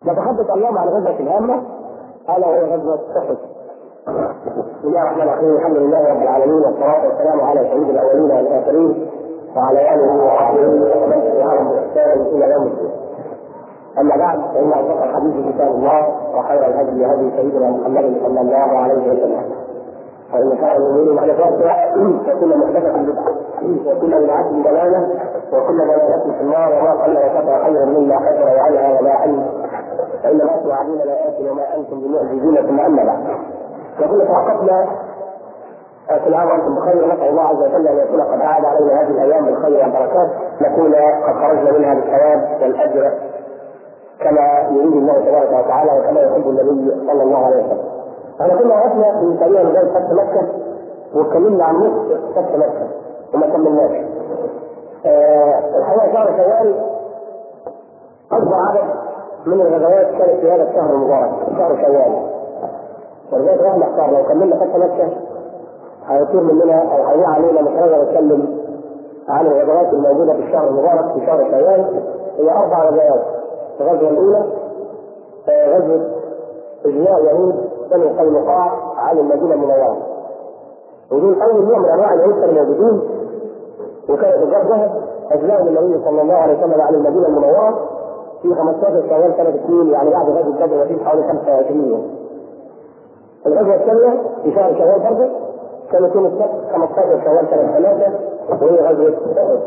نتحدث اليوم عن غزوة الهامة ألا وهي غزوة أحد. بسم الله الرحمن الرحيم الحمد لله رب العالمين والصلاة والسلام على سيد الأولين والآخرين وعلى آله وصحبه ومن تبعهم بإحسان إلى يوم الدين. أما بعد فإن أصدق الحديث كتاب الله وخير الهدي هدي سيدنا محمد صلى الله عليه وسلم. فإن خير الأمور محدثاتها وكل محدثة بدعة وكل بدعة ضلالة وكل ضلالة في النار وما قل وكفى خيرا مما كثر وعلى ولا علم فإن ما توعدون لا يأتي وما أنتم بمعجزين ثم أما بعد. يقول توقفنا في العام وانتم بخير نسال الله عز وجل ان يكون قد اعاد علينا هذه الايام بالخير والبركات نكون قد خرجنا منها بالثواب والاجر كما يريد الله تبارك وتعالى وكما يحب النبي صلى الله عليه وسلم. احنا كنا وقفنا في تقريبا لغايه فتح مكه واتكلمنا عن نصف فتح مكه وما كملناش. أه الحقيقه شهر شوال اكبر عدد من الغزوات كانت في هذا الشهر المبارك شهر شوال. ولذلك احنا اختار لو كملنا فتح مكه هيطير مننا او هيضيع علينا مش هنقدر نتكلم عن الغزوات الموجوده في الشهر المبارك في شهر شوال هي اربع غزوات الغزوه الاولى غزوه اجلاء يهود بني قينقاع عن المدينه المنوره ودول اول نوع من انواع اليهود كانوا موجودين وكانت الغزوه اجلاء النبي صلى الله عليه وسلم عن المدينه المنوره في 15 شوال سنه 2 يعني بعد غزوه بدر وفيه حوالي 25 يوم. الغزوه الثانيه في شهر شوال برضه كانت يوم السبت 15 شوال سنه 3 وهي غزوه احد.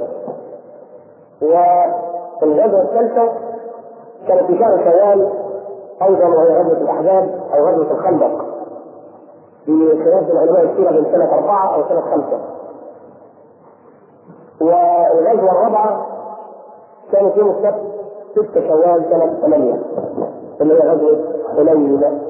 والغزوه الثالثه كانت في شهر شوال ايضا وهي غزوه الاحزاب او غزوه الخندق في خلاف العلماء السيره بين سنه اربعه او سنه خمسه. والغزوه الرابعه كانت يوم السبت 6 شوال سنه 8 اللي هي غزوه حنين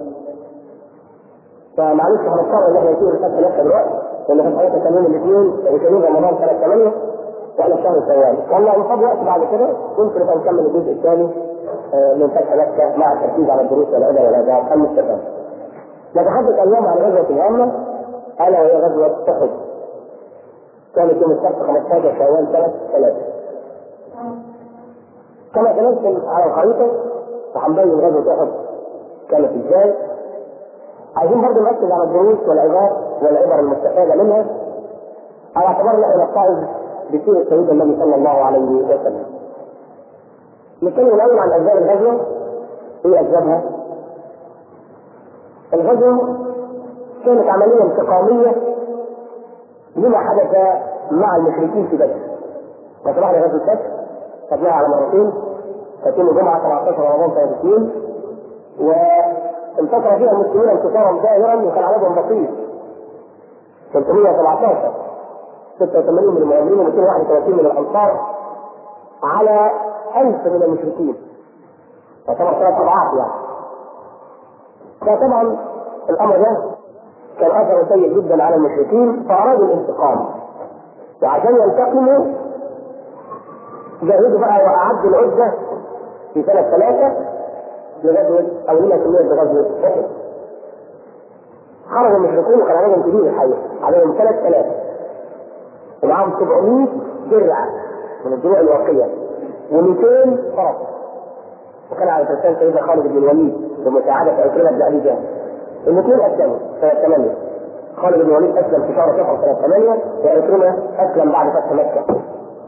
فمعلش هنضطر ان احنا نسيب الفتح نفسه دلوقتي لان في حياتنا كان يوم الاثنين وكان رمضان سنه 8 واحنا في شهر شوال والله ان فاض وقت بعد كده ممكن نبقى نكمل الجزء الثاني من فتح مكه مع التركيز على الدروس والعبر والاداب المستفاد. نتحدث اليوم عن غزوه الهامه الا وهي غزوه احد. كانت يوم السبت 15 شوال سنه 3. كما تنزل على الخريطه فهنبين غزوه احد كانت ازاي عايزين برضه نركز على الدروس والعظات والعبر المستفاده منها على اعتبار ان احنا نتعظ بسيره سيدنا النبي صلى الله عليه وسلم. نتكلم الاول عن اسباب الغزوه ايه اسبابها؟ الغزوه كانت عمليه انتقاميه لما حدث مع المشركين في بدر. فطلعنا غزوه فتح خدناها على مرتين كانت يوم الجمعه 17 رمضان سنه 2 و انتصر فيها المسلمين انتصارا ظاهرا وكان عددهم بسيط 317 86 من المهاجرين و231 من الانصار على 1000 من المشركين يعتبر ثلاث اضعاف يعني فطبعا الامر ده كان اثره سيء جدا على المشركين فارادوا الانتقام وعشان ينتقموا جاهدوا بقى واعدوا العده في سنه ثلاثه لغزوة أو لما سميت بغزوة أحد. خرج المشركون وكان عددهم كبير الحقيقة، عددهم 3000 ومعاهم 700 درع من الدروع الواقية و200 فرس وكان على لسان سيدنا خالد بن الوليد بمساعدة عكرمة بن أبي جهل. الاثنين أسلموا سنة 8 خالد بن الوليد أسلم في شهر صفر سنة 8 وعكرمة أسلم بعد فتح مكة.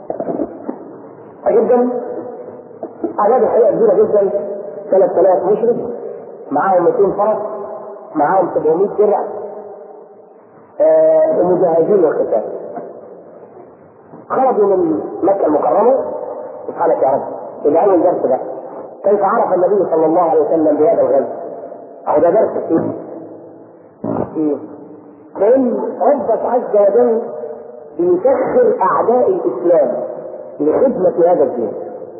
جدا أعداد الحقيقة كبيرة جدا 3000 مشرك معاهم 200 فرس معاهم 700 درع آه مجاهدين والقتال خرجوا من مكه المكرمه سبحانك يا رب الى اول درس ده كيف عرف النبي صلى الله عليه وسلم بهذا الغزو او ده درس فيه فيه لان ربك عز وجل بيسخر اعداء الاسلام لخدمه هذا الدين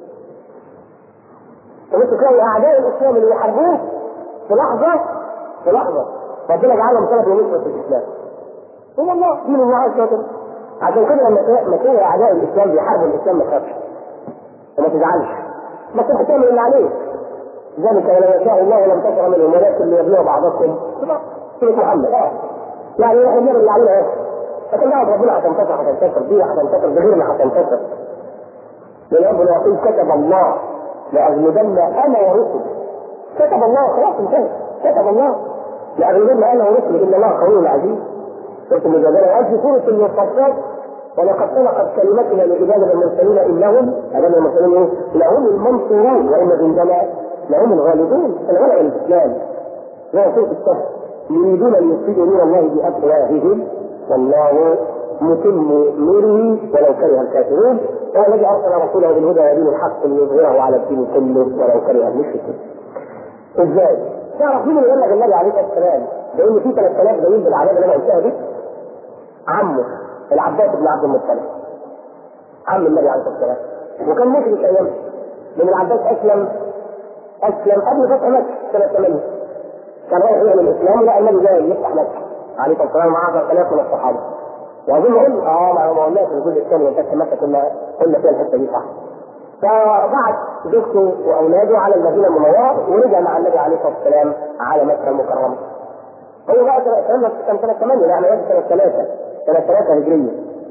وانت تلاقي اعداء الاسلام اللي يحاربوه في لحظه في لحظه ربنا جعلهم سبب لنصره الاسلام. هو الله دين الله عز وجل. عشان كده لما لما تلاقي اعداء الاسلام بيحاربوا الاسلام ما تخافش. وما تزعلش. ما كنت تعمل اللي عليك. ذلك ولو يشاء الله لم تشر منهم ولكن ليبلغ بعضكم سورة محمد يعني احنا بنعمل اللي علينا ايه؟ لكن دعوة ربنا هتنتصر هتنتصر دي هتنتصر بغيرنا هتنتصر. لأن ربنا يقول كتب الله لأغلبن أنا ورسلي كتب الله خلاص انتهى كتب الله لأغلبنا أنه رسل إن الله قوي عزيز رسل مجادلة وقال في سورة المصطفات ولقد سبقت كلمتنا لعبادنا المرسلين انهم عبادنا المرسلين ايه؟ لهم المنصورون وان جندنا لهم الغالبون الغلب الاسلام لا سوء السهل يريدون ان يفسدوا نور الله بافواههم والله متم نوره ولو كره الكافرون هو الذي ارسل رسوله بالهدى ودين الحق ليظهره على الدين كله ولو كره المشركون. ازاي؟ تعرف مين اللي بلغ النبي عليه الصلاه والسلام؟ لان في 3000 دليل بالعذاب اللي انا قلتها دي عمه العباس بن عبد المطلب عم النبي عليه الصلاه والسلام وكان مشرك ايام لان العباس اسلم اسلم قبل فتح مكه سنه 8 كان رايح يعمل الاسلام ولقى النبي جاي يفتح مكه عليه الصلاه والسلام مع 10000 من الصحابه واظن قلنا اه ما قلناش في الجزء الثاني من فتح مكه كنا قلنا فيها الحته دي صح فبعت زوجته واولاده على المدينه المنوره ورجع مع النبي عليه الصلاه والسلام على مكه المكرمه هو بقى كان سنه 8 يعني سنه 3 سنة 3 هجرية.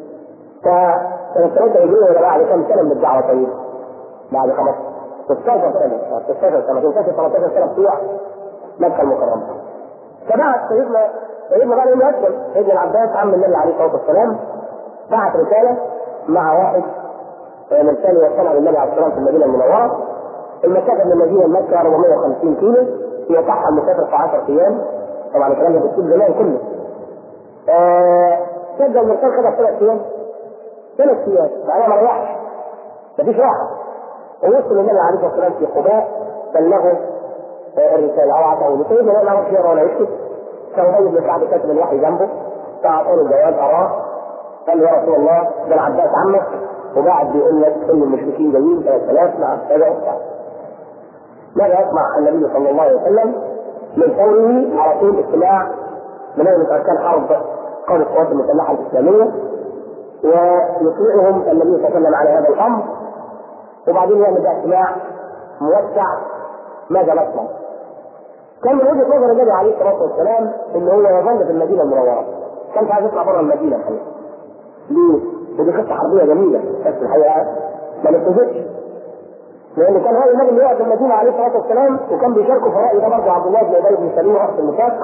فسنة 3 هجرية ولا بعد كم سنة من الدعوة طويلة؟ بعد 16 سنة 16 سنة 16 13 سنة بتوع مكة المكرمة. فبعت سيدنا سيدنا بعد انه اسلم سيدنا العباس عم النبي عليه الصلاة والسلام بعت رسالة مع واحد من ثاني وصلها للنبي عليه الصلاة والسلام في المدينة المنورة المسافة من المدينة لمكة 450 كيلو يقطعها المسافر في 10 أيام طبعا الكلام ده بتكون زمان كله آه سجل المرسال خدها ثلاث ايام ثلاث ايام بعدها ما ريحش مفيش راحه ووصل النبي عليه الصلاه والسلام في قباء بلغه الرساله او عطاه لسيدنا لا يعرف يقرا ولا يكتب فابي بن كعب كاتب الوحي جنبه فاعطاه الجواب اراه قال له يا رسول الله ده العباس عمك وقاعد بيقول لك ان المشركين جايين 3000 مع كذا وبتاع ماذا يسمع النبي صلى الله عليه وسلم من قوله على طول اجتماع من اركان حرب قول القوات المسلحه الاسلاميه ويطيعهم النبي صلى الله عليه وسلم على هذا الامر وبعدين يعمل بقى اجتماع موسع ماذا نصنع؟ كان من وجهه نظر النبي عليه الصلاه والسلام ان هو يظل في المدينه المنوره كان عايز يطلع بره المدينه الحقيقه ليه؟ ودي خطه حربيه جميله بس الحقيقه ما نتفقش لان كان هذا النبي اللي يقعد في المدينه عليه الصلاه والسلام وكان بيشاركوا في الراي ده برضه عبد الله بن ابي بن سليم راس المساق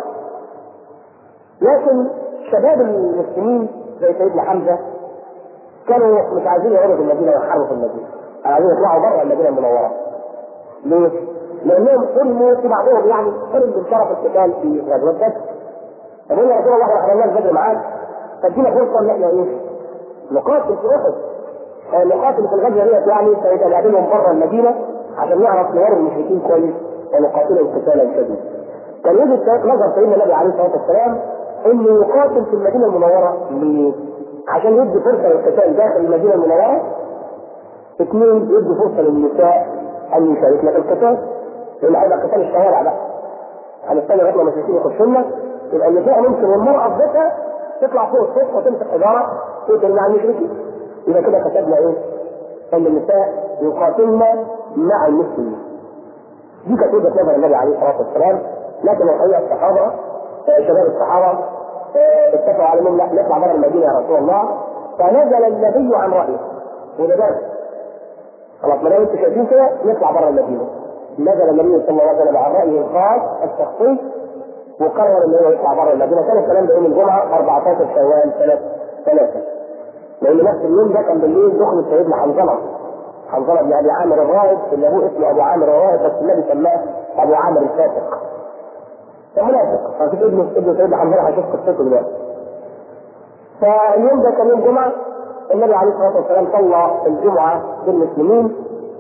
لكن شباب المسلمين زي سيدنا حمزه كانوا مش عايزين يقعدوا في المدينه ويحاربوا في المدينه عايزين يطلعوا بره المدينه المنوره ليه؟ لانهم حرموا في بعضهم يعني حرم من شرف القتال في غزوه بدر فقلنا يا رسول الله احنا عملناش بدر معاك فادينا فرصه ان احنا ايه؟ نقاتل في احد نقاتل في الغزوه ديت يعني سيبقى نقابلهم بره المدينه عشان نعرف نوري المشركين كويس ونقاتلهم قتالا شديدا. كان وجهه نظر سيدنا النبي عليه الصلاه والسلام انه يقاتل في المدينه المنوره ليه؟ عشان يدي فرصه للقتال داخل المدينه المنوره. اثنين يدي فرصه للنساء ان يشاركن في القتال. لان هيبقى قتال الشوارع بقى. هنستنى لغايه ما المشركين يخشوا يبقى النساء ممكن والمراه في بيتها تطلع فوق السطح وتمسك حجاره تقتل مع المشركين. يبقى كده كتبنا ايه؟ ان النساء يقاتلن مع المسلمين. دي كانت وجهه نظر النبي عليه الصلاه والسلام لكن الحقيقه الصحابه شباب الصحابه اتفقوا على انهم لا نطلع بره المدينه يا رسول الله فنزل النبي عن رايه وده بس خلاص ما دام انتم شايفين كده نطلع بره المدينه نزل النبي صلى الله عليه وسلم عن رايه الخاص الشخصي وقرر ان هو يطلع بره المدينه كان الكلام ده يوم الجمعه 14 شوال سنه ثلاثه لان نفس اليوم ده كان بالليل دخل سيدنا حنظله حنظله بن ابي عامر الراهب اللي ابوه اسمه ابو عامر الراهب بس النبي سماه ابو عامر الفاسق فمنافق ففي ابن ابن سيدنا حنظله هشوف قصته دلوقتي فاليوم ده كان يوم جمعه النبي عليه الصلاه والسلام صلى الجمعه بالمسلمين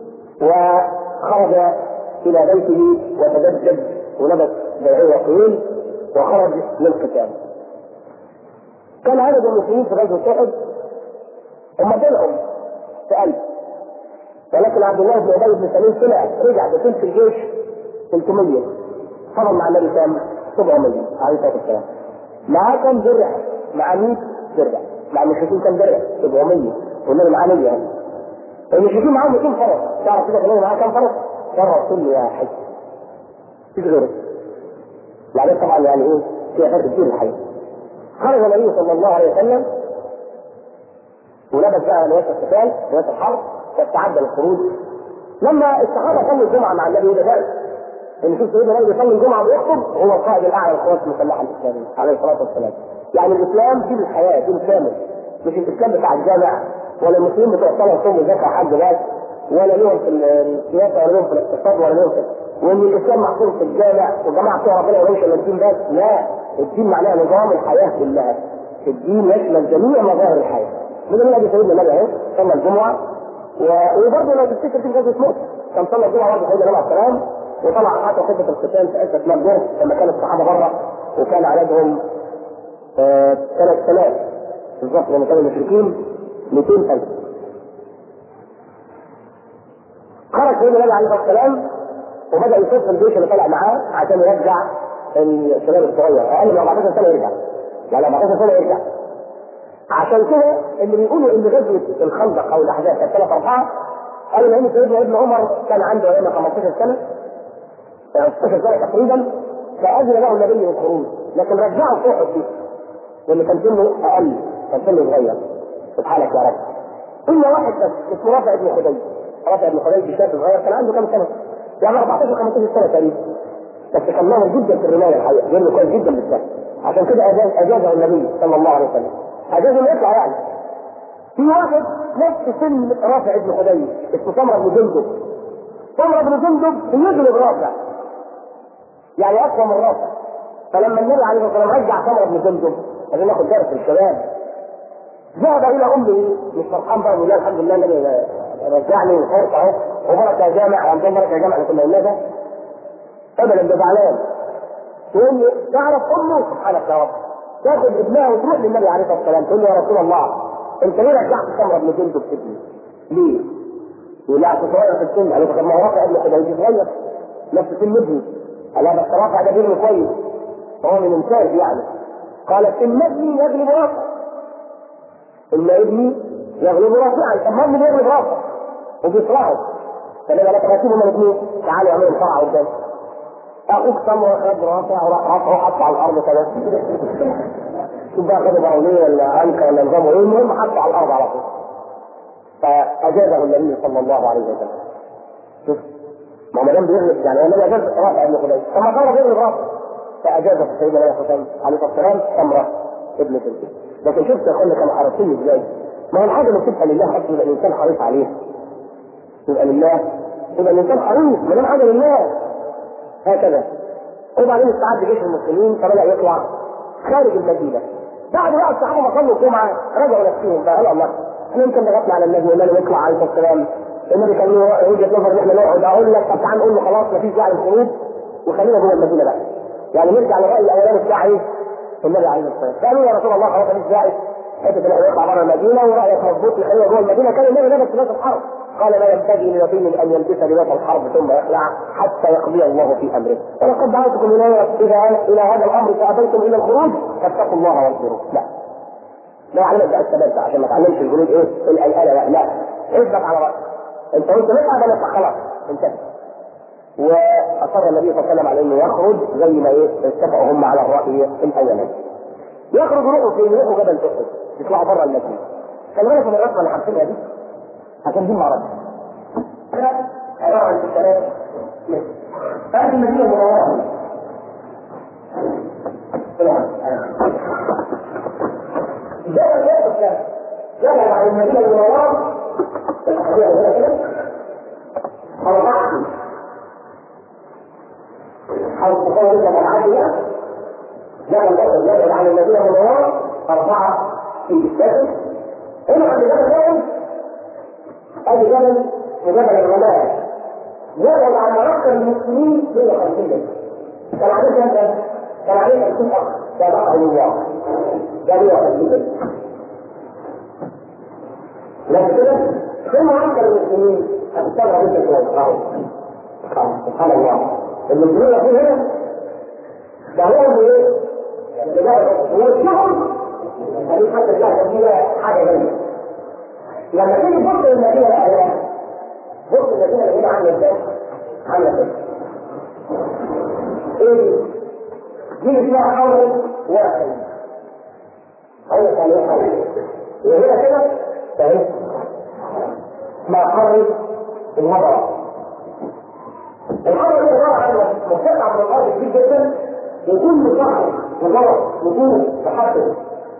وخرج الى بيته وتجدد ولبس درعيه طويل وخرج للقتال كان عدد المسلمين في غزوه احد هم طلعوا في ألف ولكن عبد الله بن ابي بن سليم طلع رجع بثلث الجيش 300 فضل مع النبي كام؟ 700 عليه الصلاه والسلام معاه كم درع؟ مع 100 درع مع المشركين كم درع؟ 700 والنبي معاه 100 المشركين معاهم 200 فرس تعرف كده النبي معاه كم فرس؟ فرس كله يا حي مفيش غيره بعدين طبعا يعني ايه فيها فرق كتير الحقيقه خرج النبي صلى الله عليه وسلم ولبس بقى لباس القتال لباس الحرب واستعد للخروج لما الصحابه صلوا الجمعه مع النبي ده درس ان شوف سيدنا النبي يصلي الجمعه ويخطب هو القائد الاعلى للقوات المسلحه الاسلاميه عليه الصلاه والسلام. يعني الاسلام دين الحياه دين كامل مش الاسلام بتاع الجامع ولا المسلمين بتوع صلاه وصوم وزكاه حج بس ولا لهم في السياسه ولا لهم في الاقتصاد ولا لهم في وان الاسلام محصور في الجامع وجماعه بتوع ربنا وليس الدين بس لا الدين معناه نظام الحياه كلها الدين يشمل جميع مظاهر الحياه من النبي سيدنا النبي اهو صلى الجمعه و- وبرضه لو تفتكر في غزوه مؤتة كان صلى الجمعه برضه سيدنا النبي عليه السلام وطلع حتى خطه القتال في عزه مجدور لما كان الصحابه بره وكان عددهم آه، 3000 بالظبط لما كانوا المشركين 200000 خرج سيدنا النبي عليه الصلاه والسلام وبدا يصف الجيش اللي طلع معاه عشان يرجع الشباب الصغير اقل من 14 سنه يرجع يعني 14 سنه يرجع عشان كده اللي بيقولوا ان غزوه الخندق او الاحزاب كانت ثلاث اربعه قالوا لان سيدنا ابن عمر كان عنده ايام 15 سنه 16 سنه تقريبا فاذن له النبي بالخروج لكن رجعه فوق الجيش لان كان سنه اقل كان سنه صغير سبحانك يا رب الا واحد بس اسمه رافع بن خديج رافع بن خديج شاب صغير كان عنده كام سنه؟ يعني 14 15 سنه تقريبا بس كان ماهر جدا في الرمايه الحقيقه جدا كويس جدا بالذات عشان كده أجاز اجازه النبي صلى الله عليه وسلم اجازه انه يطلع يعني في واحد نفس سن رافع بن خديج اسمه سمره بن جندب سمره بن جندب بيغلب رافع يعني اقوى من رافع فلما النبي عليه الصلاه والسلام رجع سمره بن جندب عشان ناخد درس الشباب ذهب الى امه مش فرحان بقى ويقول الحمد لله النبي رجعني وفرت اهو وبركه يا جامع عندهم بركه يا جامع اللي كنا قلنا ده ابدا ده زعلان تقول له تعرف امه سبحانك يا رب تاخد ابنها وتروح للنبي عليه الصلاه والسلام تقول له يا رسول الله انت ليه رجعت سمره بن جندب ابني؟ ليه؟ يقول لها أصل صغير في السن قال له طب ما هو رافع ابن خديج صغير نفس سن ابني قال لها بس رافع ده ابنه كويس هو من ممتاز يعني قالت ان ابني يغلب رافع ان ابني يغلب رافعا طب ما ابني بيغلب رافع وبيصرعه فلما لك هاتين هما الاثنين تعالوا اعملوا الفرع قدام اخوك سمر خد رافع وراح رافعه حطه على الارض كده شوف بقى خدوا براونيه ولا انكا ولا نظامه ايه المهم حطه على الارض على طول فاجازه النبي صلى الله عليه وسلم شوف ما هو ما دام بيغلب يعني هو النبي اجاز رافع ابن خديج طب ما كان بيغلب رافع فاجاز سيدنا النبي عليه الصلاه والسلام سمره ابن خديج لكن شفت يا اخوانا كانوا حريصين ازاي ما هو الحاجه اللي تبقى لله اصلا يبقى الانسان حريص عليها يبقى لله يبقى الانسان حريص ما دام حاجه لله هكذا وبعدين استعد جيش المسلمين فبدا يطلع خارج المدينه بعد بقى الصحابه ما صلوا الجمعه رجعوا نفسهم بقى قالوا الله احنا يمكن ضغطنا على النبي وقلنا له يطلع عليه الصلاه والسلام النبي كان له وجهه نظر ان احنا نقعد اقول لك طب تعال نقول له خلاص مفيش داعي للخروج وخلينا جوه المدينه بقى يعني نرجع للراي الاولاني بتاع ايه؟ النبي عليه الصلاه والسلام قالوا يا رسول الله خلاص مفيش داعي حته ان احنا نطلع بره المدينه ورايك مظبوط نخلينا جوه المدينه كان النبي لابس لباس الحرب قال لا ينبغي لنبي ان يلبس لباس الحرب ثم يخلع حتى يقضي الله في امره ولقد دعوتكم الى الى الى هذا الامر فابيتم الى الخروج فاتقوا الله واصبروا لا لا علمك بقى الثبات عشان ما تعلمش الجنود ايه القلقله لا لا اثبت على رايك انت قلت نطلع بقى خلاص انتهى واصر النبي صلى الله عليه وسلم على انه يخرج زي ما ايه اتفقوا هم على الراي الاولاني يخرج يروحوا فين؟ يروحوا جبل احد يطلعوا بره المدينه خلي بالك من الرسمه اللي حاطينها دي عشان دي معرض عباره عن ثلاث هذه المدينه المنوره جبل احد جبل عن المدينه المنوره أربعة حيث تكون لك العادية جبل أحد جبل عن المدينة المنورة أربعة في السفر هنا عند جبل أحد أدي جبل وجبل الغمام جبل عن معسكر المسلمين 150 جبل كان عليه كام كان؟ كان عليه 50 أخ ده بقى الله ده 150 جبل لكن كده في معسكر المسلمين هتستغرب انت شويه سبحان الله المسلمين في هنا دعوهم ايه؟ ووجههم هذه حتى الشهر دي حاجه جميله لما تيجي تبص للمدينه بقى هنا بص المدينه اللي هنا عامله ازاي؟ عامله ازاي؟ ايه دي اللي فيها حول واحد حول ثانيه حول وهنا كده فاهم؟ ما قرب النظر الخبر ده عباره عن مرتفع من الارض كبير جدا وكل صخر وغلط وطول تحدث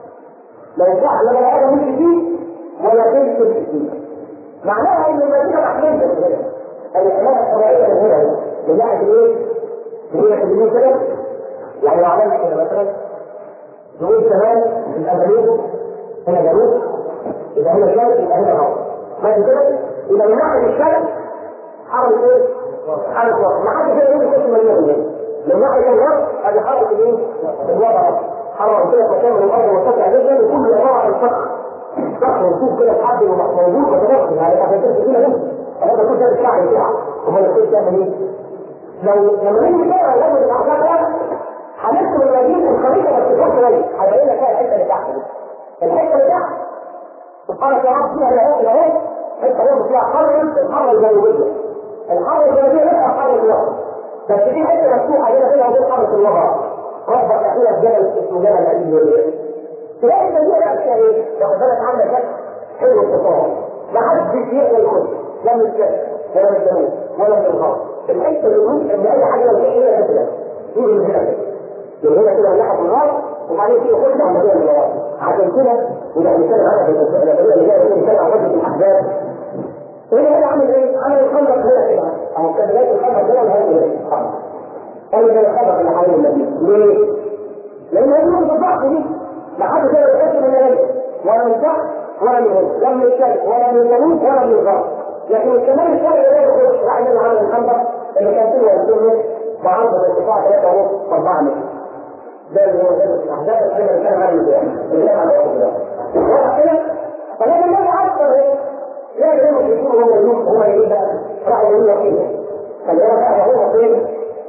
ما ينفعش لا بني ادم يمشي فيه ولا بنت تمشي فيه معناها ان المدينه محميه هنا الحمايه الطبيعيه من هنا من ناحيه الايه؟ من ناحيه اليمين كده يعني لو عملنا كده مثلا نقول كمان الامريكا هنا جنوب يبقى هنا شرق يبقى هنا غرب ماشي كده يبقى من ناحيه الشرق حرم ايه؟ حرم وسط ما حدش يقول لي كنت مليون من ناحيه الغرب ادي حرم الايه؟ الوضع حرم كده مكان من الارض مرتفع جدا وكل عباره عن صخر صخر وشوف كده لحد ما موجود متنفس يعني عشان تمشي فينا منه فهذا كل ده بتاع بتاعه امال الكل تعمل ايه؟ لو لما نيجي كده لازم الاحزاب ده هنرسم المدينه الخريطه بس تحط لي هيبين لك الحته اللي تحت دي الحته اللي تحت سبحانك يا رب فيها العين العين حته برضه فيها حر الحر الجنوبيه الحر الجنوبيه لسه حر الوسط بس في حته مفتوحه هنا بينها وبين حرة الوسط ربك فيها الجبل اسمه جبل الأبي تلاقي المدينه بقى فيها ايه؟ واخد بالك عامله شكل حلو التصور ما حدش يقدر يخش لا من الشرق ولا من الجنوب ولا من الغرب الحته اللي ان اي حاجه مش هي كده تيجي من هنا كده من هنا كده ناحيه الغرب وبعدين تيجي خش على المدينه اللي ورا عشان كده يبقى بنتكلم عنها في المدينه اللي جايه بنتكلم عن غزوه الاحزاب هنا هنا عامل ايه؟ عامل الخندق هنا كده اهو كان بدايه الخندق هنا وهي هنا قال زي الخندق اللي حوالين المدينه ليه؟ لان هي نقطه الضعف دي ما حدش يقدر يخش من هنا ولا من تحت ولا من هنا لا من الشرق ولا من الجنوب ولا من الغرب لكن الشمال الشرقي لا يخش راح يعمل عمل الخندق اللي كان فيه 20 متر وعرض ارتفاع 3 ونص 4 متر ده اللي هو ده الاحداث اللي انا بتكلم عنه دلوقتي اللي انا عملته ده واضح كده فلما النبي عسكر ايه؟ لا يجب ان يكون هو يوم هو ايه بقى؟ راح يقول له كده فالجواب بقى هو فين؟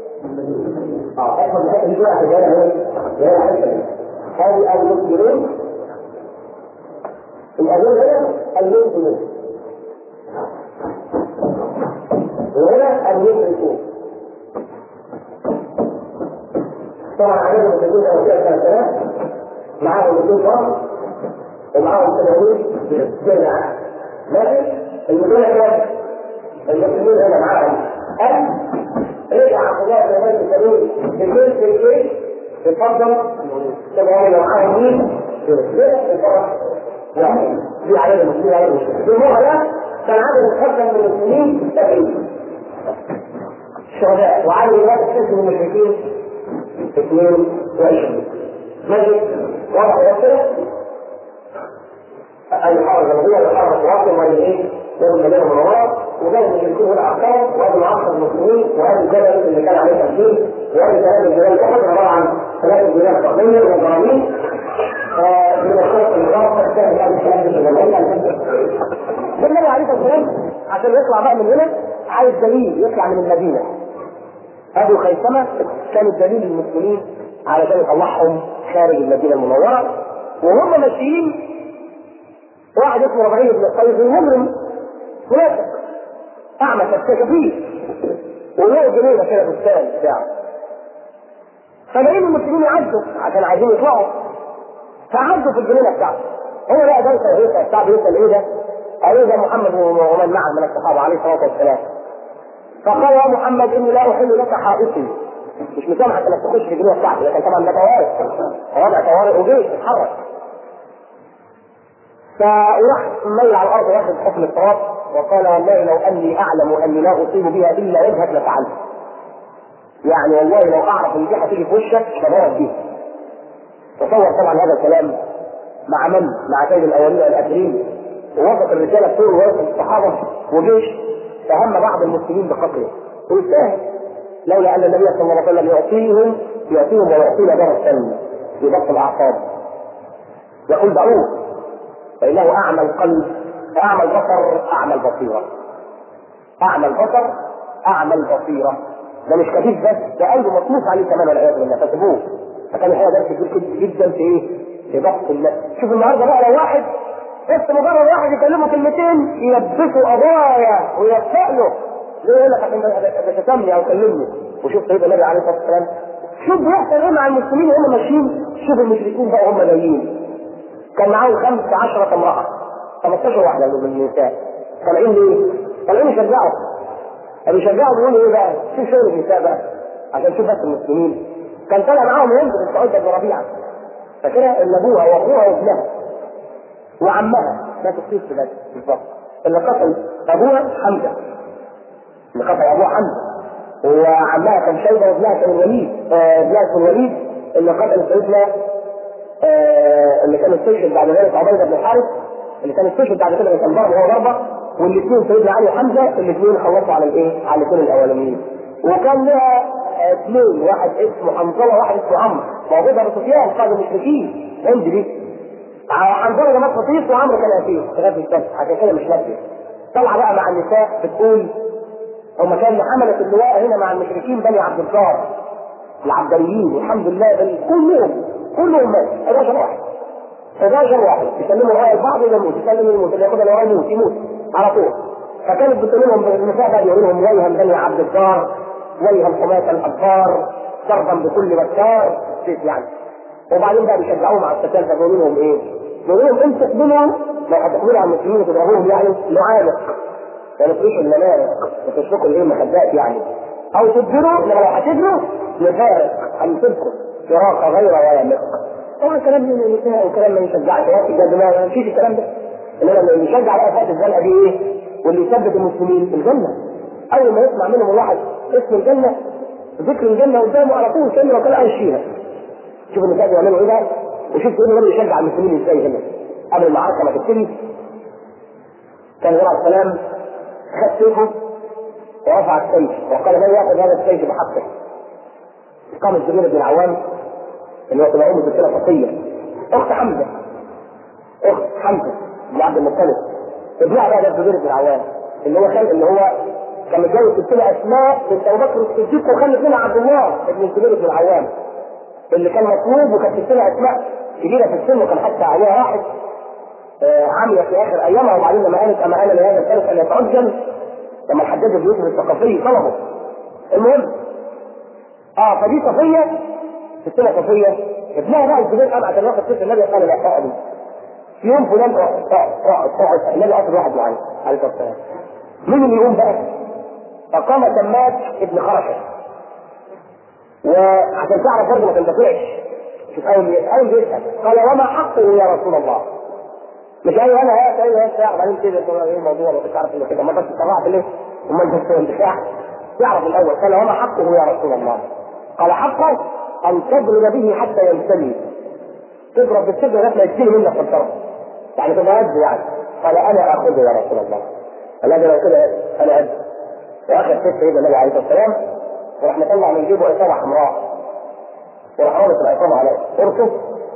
اه احفظ الحته دي بقى عشان ايه؟ هي الحته دي هذه المسلمين الأدلة هنا المسلمين وهنا المشركون طبعا عددهم المسلمين كما قلت ثلاث آلاف معاهم 200 فرد ومعاهم 80 جماعة لكن المدينة كام؟ المسلمين هنا معاهم ألف رجع عبد الله بن أبي الكريم بالجيش بالجيش اتفضل تبقى لو معاهم مين؟ واحد في عدد المسلمين عدد المسلمين في المرة كان عدد الحكم من المسلمين 70 شهداء وعدد الناس الحكم من المشركين 22 ماشي واضح كده الحرب الغربية والحرب الواقع وهي ايه؟ يوم المدينة المنورة وده المشركين هنا عقاب وهذا معسكر المسلمين وهذا الجبل اللي كان عليه تمثيل وهذا ثلاث الجبال احد عبارة عن ثلاث جبال فضية وجرامين من الشرق الغرب كان يعني الكلام ده النبي عليه الصلاه والسلام عشان يطلع بقى من هنا عايز دليل يطلع من المدينه ابو خيثمه كان الدليل للمسلمين علشان يطلعهم خارج المدينه المنوره وهم ماشيين واحد اسمه ربعي بن الطيب المجرم منافق اعمى كفيف وله جنينه كده بستان بتاعه فلاقيين المسلمين يعدوا عشان عايزين يطلعوا فعدوا في الجنينه بتاعته هو بقى ده الهيئه الشعب يسال ايه ده؟ قالوا ده محمد ومن معه من الصحابه عليه الصلاه والسلام فقال يا محمد اني لا احل لك حائطي مش مسامحك انك تخش في الجنينه بتاعتي لكن طبعا ده طوارئ وضع طوارئ وجيش تتحرك فراح ميل على الارض واخد حكم التراب وقال والله لو اني اعلم اني لا اصيب بها الا وجهك لفعلت يعني والله لو اعرف ان دي هتيجي في وشك لضرب بيها تصور طبعا هذا الكلام مع من؟ مع سيد الاولين والاخرين ووقف الرجاله بتوع ووقف الصحابه وجيش فهم بعض المسلمين بقتله ويستاهل لولا ان النبي صلى الله عليه وسلم يعطيهم يعطيهم ويعطينا دار السلم بضبط الاعصاب يقول دعوه فانه اعمى القلب اعمى البصر اعمى البصيره اعمى البصر اعمى البصيره ده مش كفيف بس ده قلبه مطموس عليه كمان والعياذ بالله فسيبوه فكان الحقيقه درس كبير جدا في ايه؟ في ضبط النفس شوف النهارده بقى لو واحد بس مجرد واحد يكلمه كلمتين يلبسه قضايا ويوفق له ليه يقول لك عشان بتسمي او كلمني وشوف سيدنا النبي عليه الصلاه والسلام شوف بيحصل ايه مع المسلمين وهم ماشيين شوف المشركين بقى هم جايين كان معاهم خمس عشرة امرأة 15 واحدة من النساء طالعين ليه؟ طالعين يشجعوا فبيشجعوا بيقولوا ايه بقى؟ شوف شغل النساء بقى عشان تشوف بس المسلمين كان طالع معاهم هند بنت عتبه بن ربيعه فاكرها ان ابوها واخوها وابنها وعمها ما تكتيب في ذلك بالظبط اللي قتل ابوها حمزه اللي قتل ابوها حمزه وعمها كان شيبه وابنها كان الوليد آه، ابنها كان الوليد اللي قتل سيدنا آه، اللي كان استشهد بعد ذلك عبيده بن الحارث اللي كان استشهد بعد كده كان ضرب هو ضربه والاثنين سيدنا علي وحمزه الاثنين خلصوا على الايه؟ على الاثنين الاولانيين وكان لها اثنين واحد اسمه حنظله وواحد اسمه عمرو موجود ابو سفيان قائد المشركين هند دي حنظله ده مات خطيف وعمرو كان اسير لغايه السبت عشان كده مش ناسي طالعه بقى مع النساء بتقول هم كان حملة اللواء هنا مع المشركين بني عبد الدار العبدريين والحمد لله بل كلهم كلهم مات 11 واحد 11 واحد يسلموا الرايه لبعض يموت يسلموا يموت اللي ياخدها الورا يموت يموت على طول فكانت بتقول لهم النساء بقى يقول لهم ويها بني عبد الدار ويها حماة الابصار ضربا بكل بكار سيف يعني وبعدين بقى بيشجعوهم على القتال فبيقولوا لهم ايه؟ بيقولوا لهم انتوا تقبلوا لو هتقبلوا على المسلمين وتضربوهم يعني نعانق ما نفرش المنارق وتشركوا الايه المخدات يعني او تجبروا انما لو هتجبروا نفارق هنسيبكم فراق غير وامق طبعا كلام من النساء وكلام ما يشجعش وقت ده ما مفيش الكلام ده انما اللي يشجع الافات الزنقه دي ايه؟ واللي يثبت المسلمين الجنه اول ما يسمع منهم الواحد اسم الجنه ذكر الجنه قدامه على طول كانه لو كان عايش فيها شوف النساء بيعملوا ايه بقى وشوف ايه اللي يشجع المسلمين ازاي هنا قبل المعركه ما تبتدي كان النبي عليه السلام خد سيفه ورفع السيف وقال من ياخذ هذا السيف بحقه قام الزبير بن العوام اللي هو تبع امه سلسله صفيه اخت حمزه اخت حمزه بن عبد المطلب ابنها بقى ده الزبير بن العوام اللي هو خالد اللي هو كان متجوز ست اسماء بنت ابو بكر الصديق وخلف منها عبد الله ابن الزبير بن العوام اللي كان مطلوب وكانت ست اسماء كبيره في السن وكان حتى عليها واحد آه، عمية في اخر ايامها وبعدين لما قالت اما انا لهذا الثالث ان يتعجل لما الحجاج بن يوسف الثقفي طلبه المهم اه فدي صفيه ستنا صفيه ابنها بقى الزبير قام عشان ياخد سيف النبي قال لا اقعد في يوم فلان اقعد اقعد اقعد النبي قصد واحد معين عليه الصلاه والسلام مين اللي يقوم بقى؟ فقام سماك ابن خرشه وعشان تعرف برضه ما تندفعش شوف اول اول بيسال قال وما حقه يا رسول الله؟ مش ايوه انا هات ايوه هات ساعه بعدين كده تقول ايه الموضوع ما تعرف الا كده ما بس طلعت ليه؟ وما انت الاندفاع يعرف الاول قال وما حقه يا رسول الله؟ قال حقه ان تضرب به حتى يمتلي تضرب بالسجن لغايه ما يجتلي منك في الضرب يعني تبقى قد يعني قال انا اخذه يا رسول الله قال انا لو كده انا قد واخر ست سيدنا النبي عليه الصلاه والسلام وراح مطلع من جيبه عصابه حمراء وراح رابط العصابه على قرطه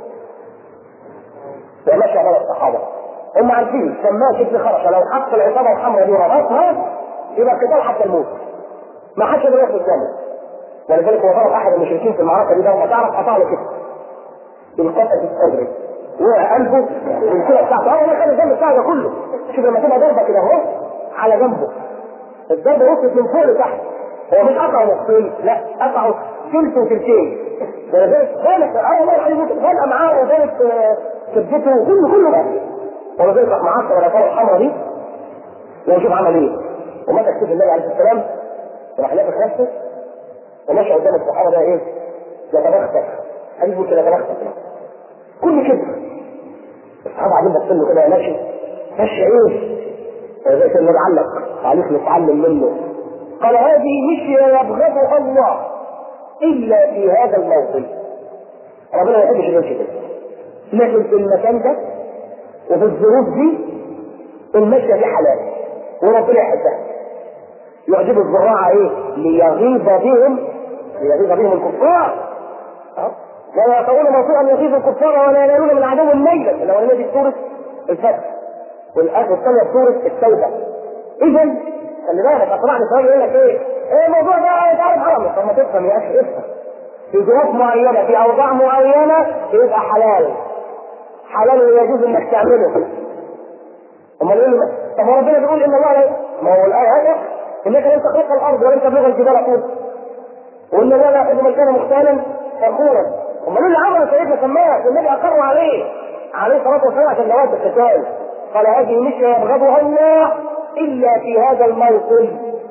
ومشى على الصحابه هم عارفين سماه ابن خرشه لو حط العصابه الحمراء دي وربطها يبقى قتال حتى الموت ما حدش يقدر ياخد الثاني ولذلك هو ضرب احد المشركين في المعركه دي ده وما تعرف قطع له كده بالقطعه الصدر وقع قلبه والكلى بتاعته اه والله كان الجنب بتاعه ده كله شوف لما تبقى ضربه كده اهو على جنبه الضربه وصلت من فوق لتحت هو مش قطعه نصين لا قطعه ثلث وثلثين ولذلك كانت اه والله العظيم كان معاه وذلك كبدته كله كله بقى ولذلك راح معاه العصابه الحمراء دي ونشوف عمل ايه ومسك سيف النبي عليه الصلاه والسلام وراح لافف نفسه ومشى قدام الصحابه ده ايه؟ يتبختر قلبه كده يتبختر كل كده الصحابه قاعدين باصين له كده ماشي ماشي ايه؟ ولذلك النبي علق عليك نتعلم منه قال هذه مشية يبغضها الله إلا في هذا الموطن ربنا ما يحبش يمشي كده لكن في المكان ده وفي الظروف دي المشية دي حلال وربنا يحبها يعجب الزراعة ايه؟ ليغيظ بهم ليغيظ بهم الكفار أه؟ لا يطعون موضوعا يغيظ الكفار ولا ينالون من عدو ميلا الاولانيه دي سوره الفتح والاخر الثانيه سوره التوبه اذا خلي بالك اقرأني شويه يقول لك ايه؟ ايه الموضوع ده تعرف حرام طب ما تفهم يا اخي افهم في ظروف معينه في اوضاع معينه يبقى حلال حلال ويجوز انك تعمله امال ايه طب هو ربنا بيقول ان الله لا ما هو الايه هذا انك لن تخلق الارض ولن تبلغ الجبال طول وان الله لا يحب من كان مختالا فخورا امال ايه اللي عمل سيدنا سماه والنبي اقر عليه عليه الصلاه والسلام عشان جواز القتال قال هذه مشيه يبغضها الله الا في هذا الموطن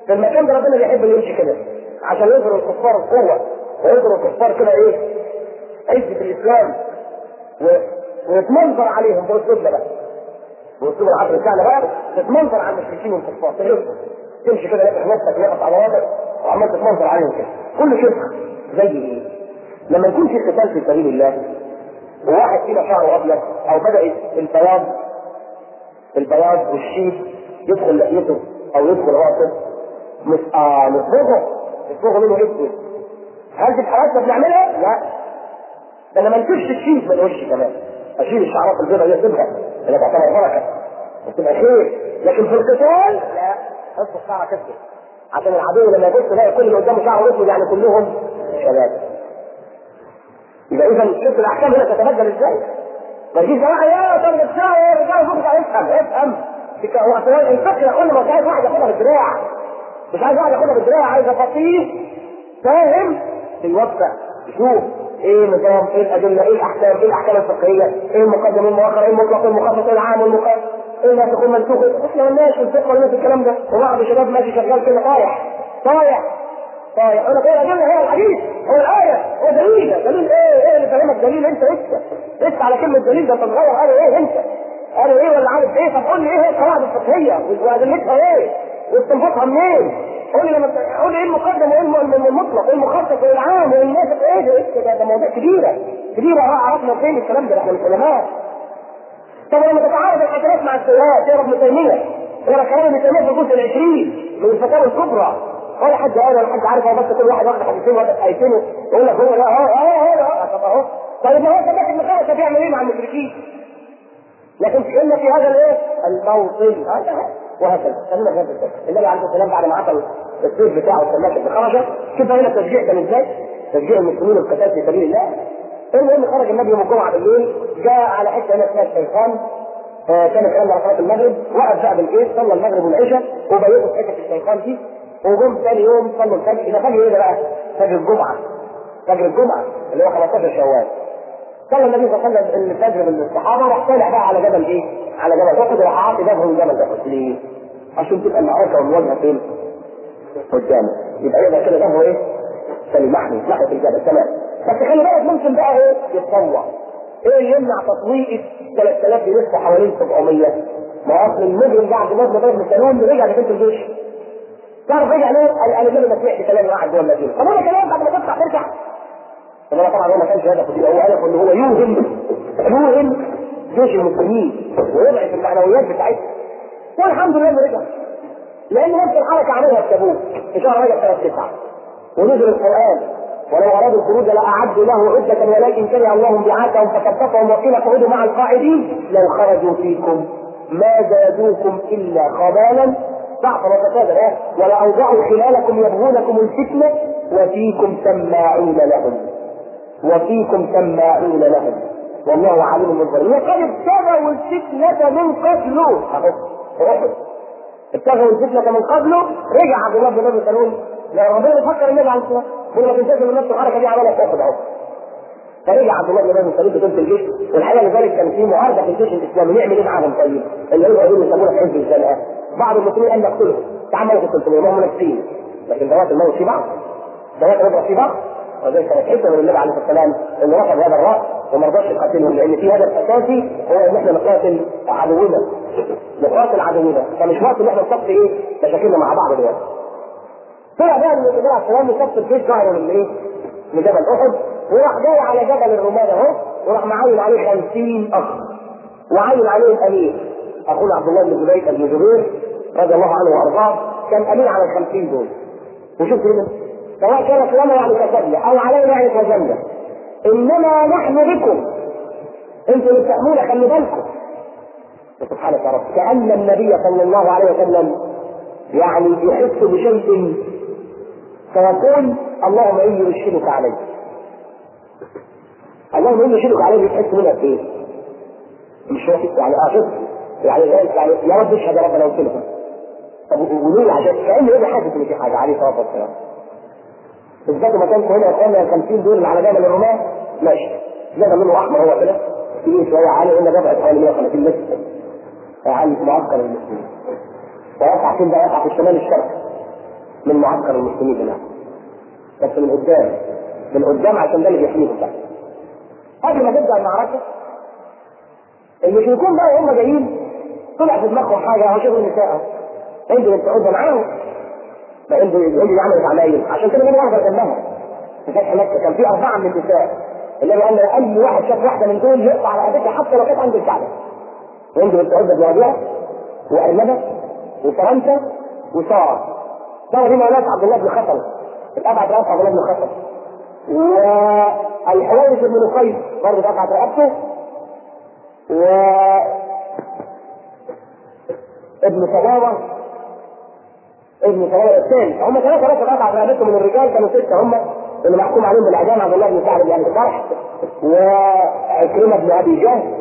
في المكان ده ربنا بيحب اللي يمشي كده عشان يظهر الكفار القوه ويظهر الكفار كده ايه عزه الاسلام و... ويتمنظر عليهم باسلوب ده بقى باسلوب العصر بتاعنا بقى تتمنظر على المشركين والكفار تغيظهم تمشي كده لابس نفسك لابس عضلاتك وعمال تتمنظر عليهم كده كل شيء زي ايه؟ لما يكون في قتال في سبيل الله وواحد فينا شعره ابيض او بدا البياض البياض والشيب يدخل لحيته او يدخل راسه مش اه نصبغه نصبغه منه اسود هل دي حركه بنعملها؟ لا ده انا ما انتجش الشيب من وشي كمان اشيل الشعرات البيضاء دي اسيبها انا تعتبر بركه وتبقى خير لكن في القتال لا اصبغ شعرك اسود عشان العدو لما يبص يلاقي كل اللي قدامه شعره اسود يعني كلهم شباب يبقى اذا شوف الاحكام هنا تتبدل ازاي ما تجيش جماعه يا طب الدراع يا رجاله فوق افهم افهم هو اصلا الفقه يقول لي مش عايز واحد ياخدها بالدراع مش عايز واحد ياخدها بالدراع عايز فقيه فاهم يوفق يشوف ايه النظام ايه الادله ايه الاحكام ايه الاحكام الفقهيه ايه المقدم المؤخر ايه المطلق المخصص ايه العام والمقدم ايه اللي هتكون منسوخ احنا مالناش في الفقه ولا في الكلام ده وبعض الشباب ماشي شغال كده طايح طايح طيب انا كده الادله هي الحديث هو الايه هو دليل دليل ايه ايه اللي فاهمك دليل انت لسه لسه على كلمه دليل ده انت صغير قالوا ايه انت قالوا ايه ولا عارف ايه طب قول لي ايه هي القواعد الفقهيه وادلتها ايه واستنبطها منين قول لي لما قول لي ايه المقدم وايه المطلق وايه المخصص وايه العام وايه الناسخ ايه ده ايه ده, ده مواضيع كبيره كبيره اه عرفنا فين الكلام ده احنا مش علماء طب لما تتعارض الحسنات مع السيئات يا ابن تيميه ترى كلام ابن تيميه في الجزء العشرين من الفتاوى الكبرى ولا حد قال ولا حد عارف هو بس كل واحد واخد حديثين واخد ايتين يقول لك هو لا اهو اهو اهو طب اهو طيب ما هو كذلك ابن خالد بيعمل ايه مع المشركين؟ لكن الا في هذا الايه؟ الموطن وهكذا خلينا في هذا النبي عليه الصلاه والسلام بعد ما عطل السيف بتاعه السماك بن خرجه شوف هنا التشجيع كان ازاي؟ تشجيع المسلمين القتال في سبيل الله المهم خرج النبي يوم الجمعه بالليل جاء على حته هنا اسمها الشيخان آه كان الكلام على صلاه المغرب وقف بقى بالجيش صلى المغرب والعشاء وبيته في حته الشيخان دي وجم ثاني يوم صلوا الفجر يبقى فجر ايه بقى؟ فجر الجمعه فجر الجمعه اللي هو 15 شوال صلى النبي صلى الله عليه وسلم الفجر بالصحابه راح طالع بقى على جبل ايه؟ على جبل احد راح عاطي جبهه الجبل ده ليه؟ عشان تبقى المعركه والمواجهه فين؟ قدامه يبقى يبقى كده جبهه ايه؟ سليم محمي ناحيه الجبل تمام بس خلي بالك ممكن بقى ايه؟ يتطوع ايه اللي يمنع تطويق 3000 يلفوا حوالين 700 ما اصل المجرم بعد ما ضرب ابن سلول رجع لبيت الجيش تعرف رجع ليه؟ قال قال النبي ما سمعت كلام واحد جوه المدينه طب انا كلام بعد ما تطلع ترجع طبعا طبعا هو ما كانش هدفه كده هو هدفه ان هو يوهم يوهم جيش المسلمين ويضعف المعنويات بتاعتهم والحمد لله انه رجع لان نفس الحركه عملها في تبوك في شهر رجب سنه تسعه ونزل القران ولو ارادوا الخروج لاعدوا له عده ولكن كره الله بعاثهم فكتفهم وقيل اقعدوا مع القاعدين لو خرجوا فيكم ما زادوكم الا خبالا ضعف وتكاثر ولأوضعوا خلالكم يبغونكم الفتنة وفيكم سماعون لهم وفيكم سماعون لهم والله عليم بالظالمين وقد ابتغوا الفتنة من قبله احد ابتغوا الفتنة من قبله رجع عبد الله بن ابي سلول لا ربنا بيفكر النبي عليه الصلاه والسلام ما تنساش ان نفس الحركه دي عملها تاخد اهو فرجع عبد الله بن ابي سلول بطولة الجيش والحقيقه لذلك كان في معارضه في الجيش الاسلامي نعمل ايه معاهم طيب؟ اللي هو يقولوا يسمونا حزب الزنقه بعض المسلمين قال نقتلهم تعملوا في 300 وهم نفسين لكن ذوات الموت في بعض ذوات الرجل في بعض وذلك كانت حكمه من النبي عليه الصلاه والسلام انه رفض هذا الراي وما رضاش يقاتلهم لان في هدف اساسي هو ان احنا نقاتل عدونا نقاتل عدونا فمش وقت ان احنا نصفي ايه مشاكلنا مع بعض دلوقتي طلع بقى من النبي عليه الصلاه والسلام يصفي الجيش ظهره من ايه؟ من جبل احد وراح جاي على جبل الرماد اهو وراح معين عليه 50 اخ وعين عليه الامير اخونا عبد الله بن زبير بن جبير رضي الله عنه وارضاه كان امين على الخمسين دول وشوف هنا سواء كانت لنا يعني كسبنا او علينا يعني كجنة انما نحن بكم انتم اللي بتأمون خلي بالكم سبحانك يا رب كأن النبي صلى الله عليه وسلم يعني يحس بشيء فيقول اللهم اني اشهدك عليه اللهم اني اشهدك عليه بتحس منها بايه؟ مش واثق يعني اه شفت يعني يعني يا رب اشهد يا رب انا قلت لهم طب وليه عشان كان ايه حاسس ان في حاجه عليه الصلاه والسلام بالذات ما كانش هنا يا اخوانا ال 50 دول اللي على جبل الرماه ماشي جبل منه احمر هو كده كبير شويه عالي قلنا جبل حوالي 150 متر عالي في معسكر المسلمين ويقع فين بقى يقع في الشمال الشرقي من معسكر المسلمين هناك بس من قدام من قدام عشان ده اللي بيحميهم بقى قبل ما تبدا المعركه المشركون بقى وهم جايين طلع في دماغهم حاجه اهو شوفوا النساء انتوا انت قدام معاهم ما انتوا اللي عملت عمايل عشان كده بني واحده جنبها في فتح مكه كان في اربعه من النساء النبي قال اي واحد شاف واحده من دول يقطع على رقبتها حتى لو كانت عند الكعبه وانتوا انت قدام بواديها وارنبه وفرنسا وساره ساره دي مولاه عبد الله بن خطر اتقطعت رقبه عبد الله بن خطر والحوارث بن نقيس برضه اتقطعت رقبته و ابن سلاوة ابن سلاوة الثاني هم ثلاثة بس قطع رقبتهم من الرجال كانوا ستة هم اللي محكوم عليهم بالإعدام عبد الله بن سعد بن أبي الصرح وعكرمة بن أبي جهل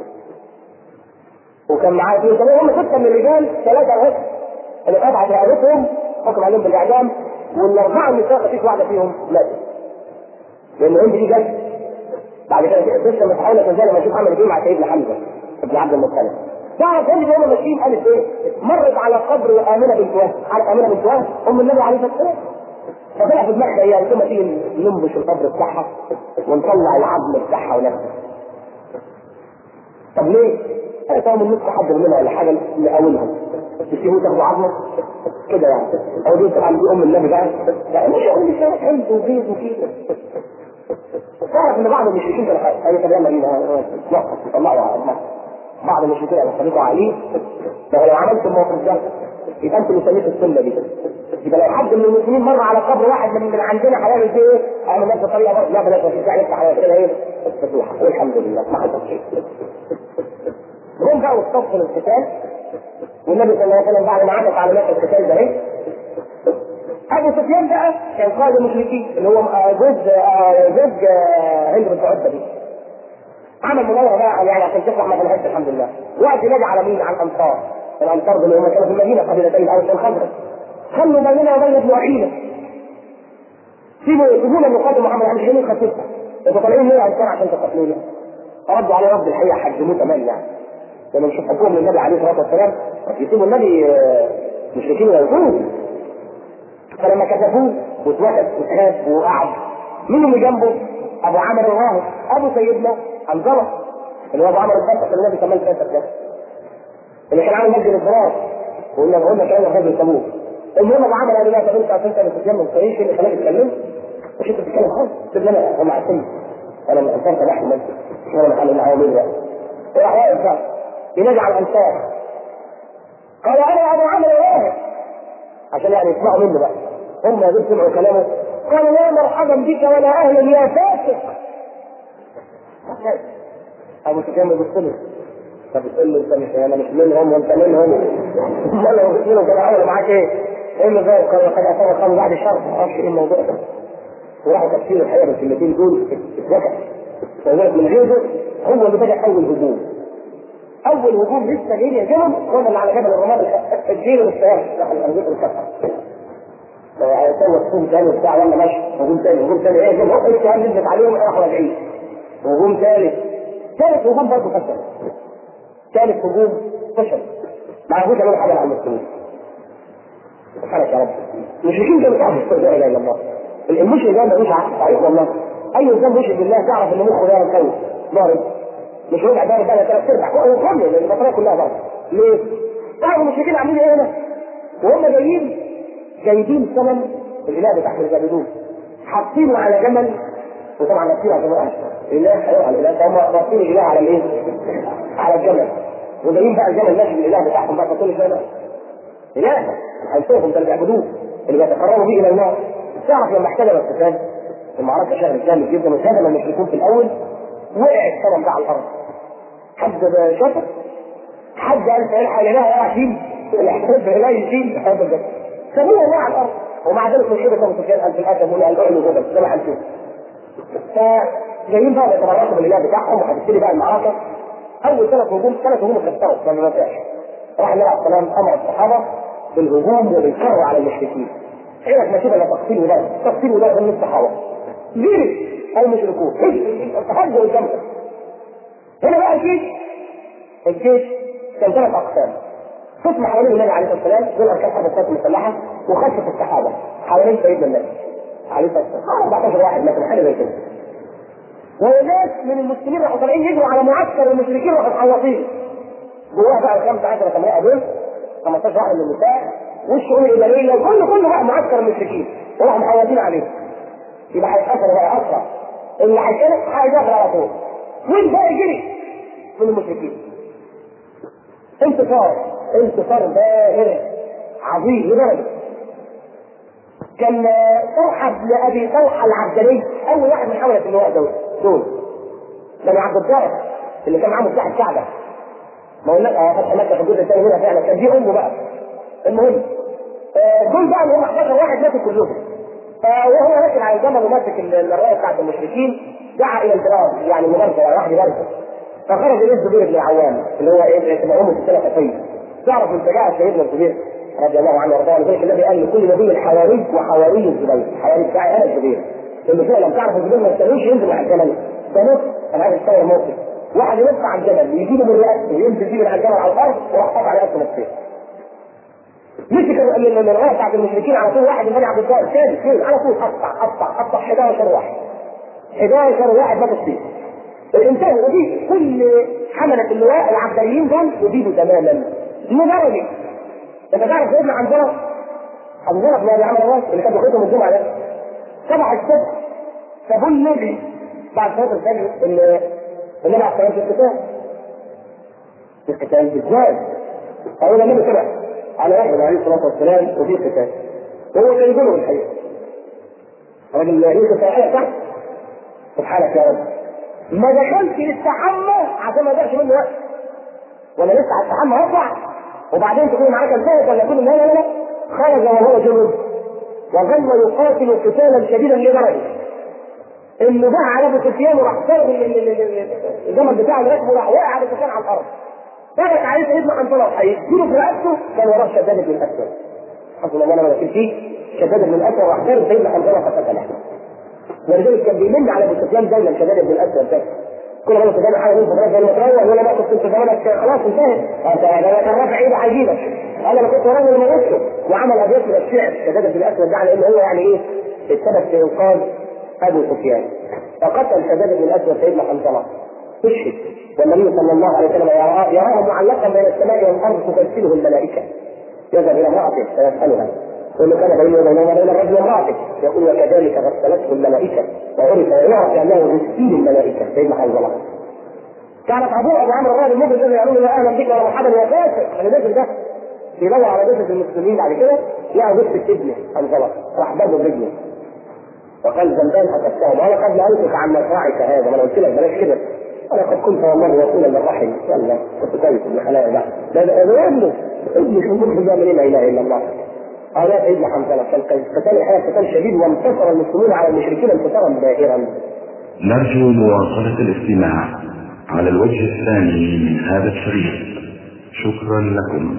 وكان معاه اثنين كمان هم ستة من الرجال ثلاثة بس اللي قطعت رقبتهم حكم عليهم بالإعدام والأربعة النساء مفيش واحدة فيهم ماتت لأن عند دي جت بعد كده لسه متحولة كذلك ما نشوف عمل ايه مع سيدنا حمزة ابن عبد المطلب بعد كل يوم ماشيين قالت ايه؟ مرت على قبر امنه بنت وهب، عارف امنه بنت وهب؟ ام النبي عليه الصلاه والسلام. فطلع في دماغها ايه؟ قالت لما تيجي ننبش القبر بتاعها ونطلع العظم بتاعها ونفسه. طب ليه؟ قالت هو من نص حد مننا ولا حاجه نقاولهم. تسيبوا تاخدوا عظمه كده يعني. او دي طبعا دي ام النبي بقى. لا مش هقول لك حلو وبيض وكده. تعرف ان بعض المشركين كانوا قالوا طب يلا بينا نوقف نطلعوا عظمه. بعض المشركين قالوا خليكوا عقلين لو لو عملت الموقف ده يبقى انتوا اللي سميتوا السنه دي يبقى لو حد من المسلمين مر على قبر واحد من, من عندنا هيعمل فيه ايه؟ اعمل نفس الطريقه برضه لا بلاش مفيش داعي نفتح على كده ايه؟ فتوحه والحمد لله ما حصل شيء. هم بقى واستبقوا القتال والنبي صلى الله عليه وسلم بعد ما عمل تعليمات القتال ده ايه؟ ابو سفيان بقى كان قائد المشركين اللي هو جوز زوج هند بنت عتبه دي عمل مناوره بقى يعني عشان تفرح ما طلعتش الحمد لله وقت ينادي على مين؟ على الانصار الانصار دول هم كانوا في المدينه قبيلتين الاوس والخزرج خلوا بيننا وبين ابن اخينا سيبوا سيبونا نقاتل محمد عم جميل خطيبها انتوا طالعين ليه انصار عشان تقتلونا ردوا عليه رد الحقيقه حجموه تمام يعني لما مش حبهم للنبي عليه الصلاه والسلام يسيبوا النبي مشركين ويقولوا فلما كتفوه واتوقف وخاف وقعد مين اللي جنبه؟ ابو عامر الراهب ابو سيدنا حنظله اللي هو ابو عمرو الفتح اللي النبي كمان فاتح ده اللي كان عامل مسجد الضرار وقلنا قلنا كان الرجل يسموه المهم ابو عمرو قال لا طب انت عشان انت بتتكلم كويس اللي خلاك تتكلم مش انت بتتكلم خالص سيب لنا هم عارفين انا من انصار فتح المسجد مش انا محل معاهم مين بقى راح واقف بقى ينادي على الانصار قال انا ابو عمرو الراهب عشان يعني يسمعوا منه بقى هم يا سمعوا كلامه قالوا يا مرحبا بك ولا اهلا يا فاسق ابو سفيان بيبص له فبتقول له انت مش انا مش منهم وانت منهم امال لو قلت له كده عملوا معاك ايه؟ ايه اللي ذلك قال قد اصاب قوم بعد الشر ما اعرفش ايه الموضوع ده وراحوا تفسير الحقيقه بالكلمتين دول اتوكل فذلك من غيره هو اللي بدا اول هجوم اول هجوم لسه جاي يهجمهم هم اللي على جبل الرماد الجيل والسيارة راح الانجيل الكفر هيسوي هجوم ثاني وبتاع يلا ماشي هجوم ثاني هجوم ثاني ايه هجوم هو الكلام نزلت عليهم راحوا راجعين هجوم ثالث ثالث هجوم برضه فشل ثالث هجوم فشل ما عرفوش يعملوا حاجه مع المسلمين سبحانك يا رب المشركين كانوا يعرفوا لا اله الا الله المشرك ده ملوش عقل صحيح والله اي انسان مشرك بالله تعرف ان مخه ده مكوس ضارب مش ربع ضارب بقى ثلاث ارباع هو كله لان البطاريه كلها ضارب ليه؟ تعرفوا المشركين عاملين ايه هنا؟ وهم جايين جايبين صنم الاله بتاع الجابدون حاطينه على جمل وطبعا نفسيه عشان ما الاله هيقع الاله فهم رابطين الاله على الايه؟ على الجمل وجايين بقى الجمل ماشي بالاله بتاعهم بقى كل شويه بقى اله هيشوفهم ده اللي بيعبدوه اللي بيتقربوا به الى الله تعرف لما احتجم القتال المعركه شهر جامد جدا وهزم المشركون في الاول وقع الصنم ده على الارض حد شافه حد قال سيلحق الاله يا يشيل يحتاج الاله يشيل ابدا سموه الله على الارض ومع ذلك من شبه ابو سفيان قال في الاسد ولا الاعلى جبل زي ما هنشوف فجايين بقى يتبرعوا بالاله بتاعهم وهتبتدي بقى المعركه اول ثلاث هجوم ثلاث هجوم اتكسروا لما ما فيهاش راح النبي عليه السلام امر الصحابه بالهجوم وبالكر على المشركين عينك ما كده تقتيل ولاده تقتيل ولاده من الصحابه ليه؟ المشركون تحدوا الجنة هنا بقى الجيش الجيش كان ثلاث اقسام قسم حوالين النبي عليه الصلاه والسلام دول اركان حرب القوات المسلحه وخشيه السحابه حوالين سيدنا النبي عليه الصلاه والسلام 14 واحد مثلا حاجه زي كده وناس من المسلمين راحوا طالعين يجروا على معسكر المشركين راحوا محوطين جواه بقى الخمسة عشرة امرأة دول 15 واحد من النساء والشؤون الإدارية وكل كله بقى معسكر المشركين وراحوا محوطين عليه يبقى هيتأثر بقى أسرع اللي هيتكلم هيدخل على طول والباقي جري من المشركين انتصار انتصار باهر عظيم لدرجة كان طلحة بن أبي طلحة العبدلي أول واحد من حملة اللواء دول دول كان عبد الدار اللي كان معاه مفتاح الكعبة ما قلنا اه فتح مكة في الجزء الثاني منها فعلا كان دي أمه بقى المهم آه، دول بقى اللي هم 11 واحد ماتوا كلهم آه، وهو راكب على الجمل وماسك الرايه بتاعت المشركين دعا الى الفراغ يعني مبارزه يعني واحد يبارزه فخرج اليه الزبير بن العوام اللي هو ايه تبقى امه ستة خفيه تعرف من شجاعه سيدنا الزبير رضي الله عنه وارضاه لذلك النبي قال لكل نبي حواري وحواري الزبير الحواري بتاعي انا الزبير اللي فعلا تعرف الزبير ما يستنوش ينزل على الجمل ده نص انا عايز اشتغل موقف واحد ينط على الجبل يجيبه من راسه وينزل بيه من على الجبل على الارض وراح طاف على راسه نفسه مسك الرايه بتاعت المشركين على طول واحد من عبد الدار ثاني فين على طول قطع قطع قطع 11 واحد 11 واحد ماتوا فيه الانسان ودي كل حملة اللواء العبداليين دول يزيدوا تماما لدرجة انت تعرف سيدنا عنزلة عنزلة بن ابي عمرو الراس اللي كان بيخرجهم الجمعة ده صبح الصبح فبول النبي بعد صلاة الفجر ان النبي عليه الصلاة والسلام في القتال في القتال ازاي؟ قالوا النبي طلع على واحد عليه الصلاة والسلام وفي قتال وهو كان يقوله الحقيقة راجل يوسف آية تحت سبحانك يا رب ما دخلش للتحمى عشان ما يضيعش منه وقت ولا لسه على التحمى هطلع وبعدين تكون معاك انتهت ولا يكون لا لا لا خرج وهو جنود وظل يقاتل قتالا شديدا لدرجه انه جه على ابو سفيان وراح سايب الجمل بتاعه اللي راكبه راح وقع ابو سفيان على الارض ثبت عليه سيدنا حنظله هيديله في رقبته كان وراه شداد بن الاسود حسبنا الله ونعم الوكيل فيه شداد بن الاسود راح ضرب سيدنا حنظله فقتله ولذلك كان بيمن على ابو سفيان دايما شداد بن الاسود ده كل ما سفيان حاول ينفذ راسه لما تروح ولا ما كنت زمانك خلاص انتهت انت انا كان رافع ايده هيجيبك انا ما كنت راجل موته وعمل ابيات من الشعر شداد بن الاسود ده على انه هو يعني ايه السبب في انقاذ ابو سفيان فقتل شداد بن الاسود سيدنا حنظله استشهد والنبي صلى الله عليه وسلم يراه, يراه معلقا بين السماء والارض تغسله الملائكه يذهب الى امراته فيسالها يقول كان بينه وبينه وبين الرجل وامراته يقول وكذلك غسلته الملائكه وعرف ويعرف انه غسيل الملائكه سيدنا حنظله كانت ابوه ابو عمرو الراجل المجرم الذي يقول له اهلا بك ومرحبا يا كافر انا نازل ده بيدور على جثث المسلمين بعد كده لقى جثه ابنه حنظله راح ضربه برجله وقال ذنبان حسبتهم وانا قد نهيتك عن مشروعك هذا ما انا قلت لك بلاش كده انا قد كنت والله رسولا للرحم يلا كنت كويس ابن حلال ده ده ده ده ابنه ابنه شو ممكن يعمل لا اله الا الله هذا سيدنا حنظله كان قتال الحياه قتال شديد وانتصر المسلمون على المشركين انتصارا باهرا نرجو مواصلة الاستماع على الوجه الثاني من هذا الشريط شكرا لكم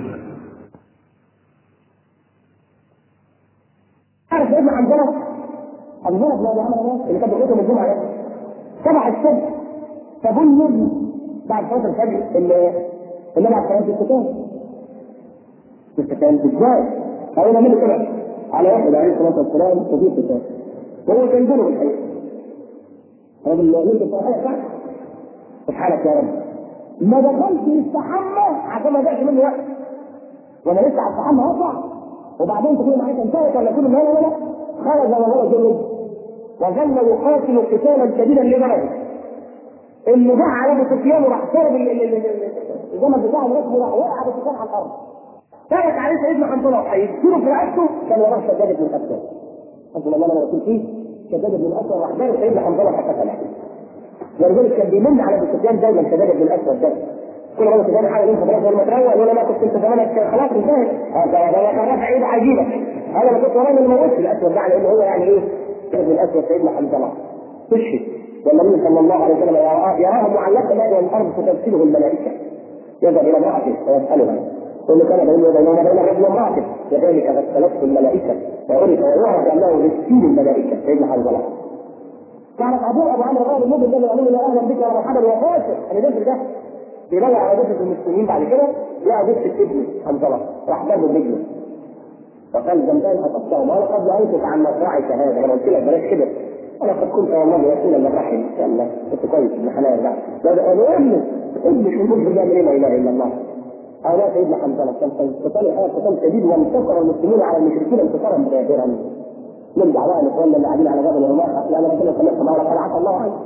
عارف سيدنا حنظله حنظله بن ابي عمرو اللي كان بيخرجهم الجمعه ده صبح الصبح فبول النبي بعد صلاه الفجر اللي النبي عليه الصلاه والسلام في القتال ازاي؟ قالوا له مين طلع؟ على واحد عليه الصلاه والسلام وفي قتال وهو كان يقوله الحقيقه راجل يوسف آية تحت سبحانك يا رب ما دخلش يستحمى عشان ما يضيعش منه وقت وانا لسه على التحمى هطلع وبعدين تكون معاك انتهت ولا يكون لا لا لا خرج وهو جنود وظل يقاتل قتالا شديدا لدرجه انه جه على ابو سفيان وراح ضرب الجمل بتاعه ركبه راح وقع ابو سفيان على الارض ثبت عليه سيدنا حنظله هيديله في رقبته كان وراه شداد بن الاسود حسبنا الله ونعم الوكيل فيه شداد بن الاسود راح ضرب سيدنا حنظله فقتله ولذلك كان بيمن على ابو سفيان دايما شداد بن الاسود ده كل ما سفيان حاول ينفذ راسه لما تروح ولا ما كنت انت زمانك خلاص انتهت ده ده كان رافع ايده هيجيبك انا ما كنت ورانا اللي موتش الاسود ده على انه هو يعني ايه ابن الاسود سيدنا حنظله استشهد والنبي صلى الله عليه وسلم يراه, يراه معلقا بين الارض فتغسله الملائكه يذهب الى امراته فيسالها ثم كان بينه وبينه وبين الرجل وامراته كذلك غسلته الملائكه وعرف ويعرف انه غسيل الملائكه سيدنا حنظله كانت ابوه ابو عمرو الراجل المجرم الذي يقول له اهلا بك ومرحبا يا كافر انا نزل ده بيلاقي على جثة المسلمين بعد كده لقى جثة ابنه حنظلة راح ضربه برجله فقال جنبان هتقطعه وانا قد نهيتك عن مصراعك هذا انا قلت لك بلاش كده انا قد كنت والله رسولا من رحم ان شاء الله كنت كويس ابن حلال ده ده ده انا ابنه ابنه شو المجرم بيعمل ايه لا اله الا الله هؤلاء سيدنا حنظله كان قتال الحياه قتال شديد وانتصر المسلمون على المشركين انتصارا باهرا من دعوان اخواننا اللي قاعدين على جبل الرماح لان ربنا سمعت ما قال عسى الله عنه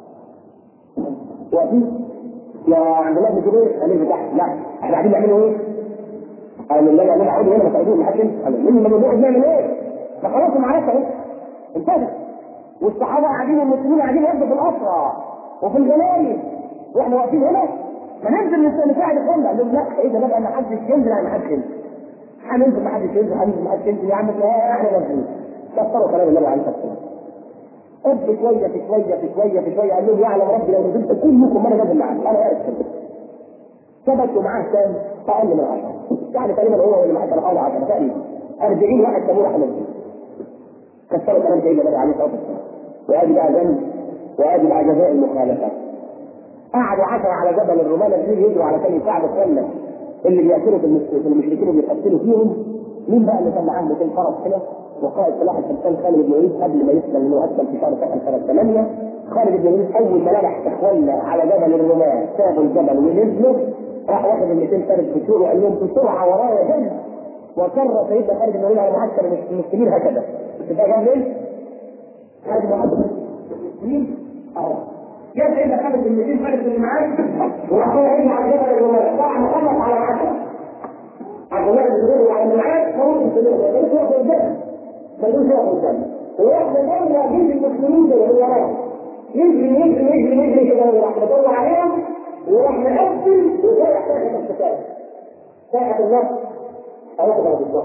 وفي يا عبد الله بن جبير قال لي تحت لا احنا قاعدين نعملوا ايه؟ قال اللي انا اعمل هنا ما تاخدوش محاكم قال مين اللي بنقعد نعمل ايه؟ ده خلاص المعركه اهي انتهت والصحابه قاعدين والمسلمين قاعدين ياخدوا في الاسرى وفي الغنايم واحنا واقفين هنا ما ننزل نساعد اخواننا قال لهم لا اذا بقى ما حدش ينزل ما حدش ينزل هننزل ما حدش ينزل هننزل ما حدش ينزل يا عم احنا نازلين كسروا كلام النبي عليه الصلاه والسلام اب شويه في شويه في شويه في شويه قال لهم يعلم ربي لو نزلت كلكم انا نازل معاك انا واقف كده ثبتوا معاه كام؟ اقل من 10 يعني تقريبا هو اللي معاه كان حوالي 10 تقريبا 40 واحد سابوه راح نزل كسروا كلام سيدنا النبي عليه الصلاه والسلام وادي بقى ذنب وادي بقى جزاء المخالفه قعدوا 10 على جبل الرومان اللي يجروا على كان يساعدوا اخواننا اللي بيقتلوا في المشركين وبيقتلوا فيهم مين بقى اللي كان معاه 200 فرس كده وقائد سلاح الحسين خالد بن وليد قبل ما يسلم انه اسلم في شهر سنه سنه 8 خالد بن وليد اول ما لمح اخواننا على جبل الرماة سابوا الجبل ونزلوا راح واخد ال 200 فارس بسور وقال لهم بسرعه ورايا جد وكر سيدنا خالد بن وليد على معسكر المسلمين هكذا انت فاهم ليه؟ خالد بن المسلمين اهو جاب سيدنا خالد بن 200 فارس اللي معاه وراح يجي على جبل الرماة راح مخلص على العسكر عبد الله بن زبير وعلى معاه فوق السلوك ما يجوش ياخد الجبل ما يجوش ياخد الجبل ويروح مدور جيش المسلمين زي اللي وراه يجري يجري يجري يجري كده وراح مدور عليهم وراح مقفل ورايح ساحه القتال ساحه النصر اهو كده بالظبط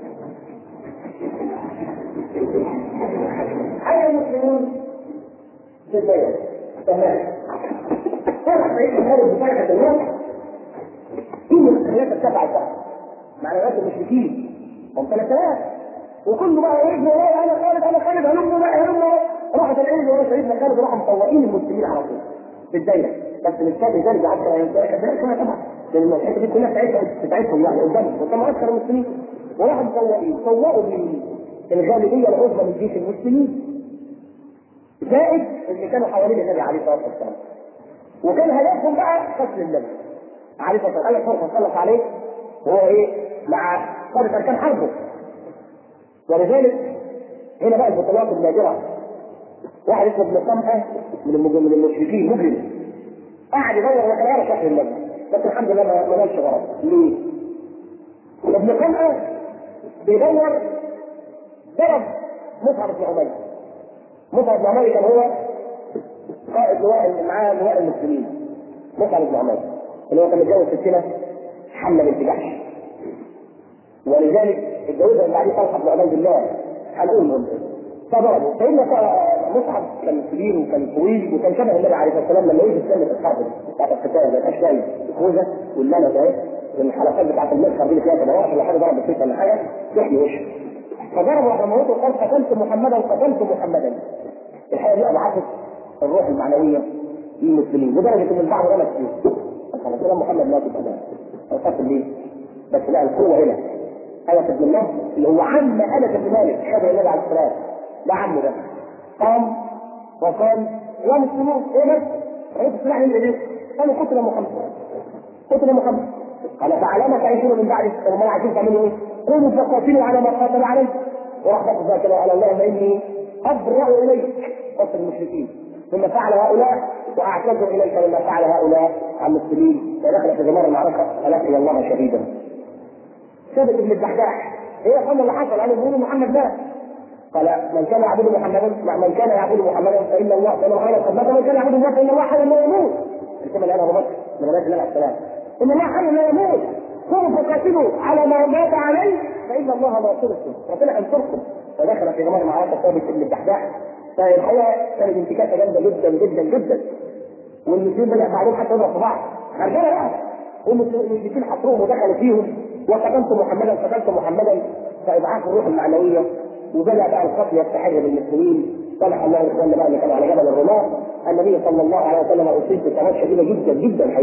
حي المسلمون في البيت تمام فرح سيدنا خالد بساحه النصر في مستحيلات السبع السبع معنويات المشركين هم 3000 وكله بقى يجري ورايا انا خالد انا خالد هلم بقى هلم راحت العلم ورا سيدنا خالد وراحوا مطوقين المسلمين على طول في الدايره بس مش فاهم ذلك حتى كذلك كما طبعا لان الحته دي كلها بتاعتها بتاعتهم يعني قدامهم قدام اكثر المسلمين وراحوا مطوقين طوقوا الغالبيه العظمى من جيش المسلمين زائد اللي كانوا حوالين النبي عليه الصلاه والسلام وكان هدفهم بقى قتل النبي عليه الصلاه والسلام قال فرصه خلص عليه وهو ايه مع قاده اركان حربه ولذلك هنا بقى البطولات النادره واحد اسمه ابن قمأة من من المشركين مجرم قاعد يدور وكان يعرف شكل النبي بس الحمد لله ما نالش غرض ليه؟ ابن قمأة بيدور ضرب مصعب بن عمير مصعب بن عمير كان هو قائد لواء معاه لواء المسلمين مصعب بن عمير اللي هو كان متجوز ستنا حمله بنت جحش ولذلك اتجوزها من بعديه طلحه بن عبيد الله هنقول فضربوا سيدنا مصعب كان كبير وكان طويل وكان شبه النبي عليه الصلاه والسلام لما يجي سنه الحرب بتاعت القتال ما يبقاش نايم الخوذه واللمس اهي الحلقات بتاعت المسخر دي فيها تبوات ولا حاجه ضرب فيه ولا حاجه يحيي وشه فضربوا على موته وقال قتلت محمدا قتلت محمدا الحقيقه دي اضعفت الروح المعنويه للمسلمين لدرجه ان البعض غلط فيه مثلا محمد مات كمان قتل ليه؟ بس لا القوه هنا انس بن النضر اللي هو عم انس بن مالك شبه النبي عليه الصلاه ده عمه ده قام وقال يا مسلمون ايه بس؟ رئيس السلاح من ايديك قالوا قتل محمد قتل محمد قال فعلامة تعيشون من بعد وما عايزين تعملوا ايه؟ قوموا فقاتلوا على ما قاتل عليه وراح بقى كده قال اللهم اني ابرأ اليك قتل المشركين ثم فعل هؤلاء واعتذر اليك مما فعل هؤلاء عن المسلمين ودخل في غمار المعركه فلقي الله شهيدا ثابت بن الدحداح ايه يا اخوانا اللي حصل قالوا بيقولوا محمد مات قال من كان يعبد محمدا من كان يعبد محمدا فان الله كما قال قد مات من كان يعبد الله فان الله حي لا يموت كما قال ابو بكر من روايه الله عليه السلام ان الله حي لا يموت قوموا فقاتلوا على ما مات عليه فان الله ناصركم ربنا ينصركم ودخل في غمار معركه ثابت بن الدحداح فالحقيقه كانت انتكاسه جامده جدا جدا جدا والمسلمين بدا بعضهم حتى يضرب في بعض رجاله بقى والمسلمين حصروهم ودخلوا فيهم وقتلت محمدا قتلت محمدا فاضعاف الروح المعنويه وبدا بقى القتل يستحر بالمسلمين صلح الله اخواننا بقى اللي كانوا على جبل الرماة النبي صلى الله عليه وسلم اصيب باصابات شديده جدا جدا الحقيقه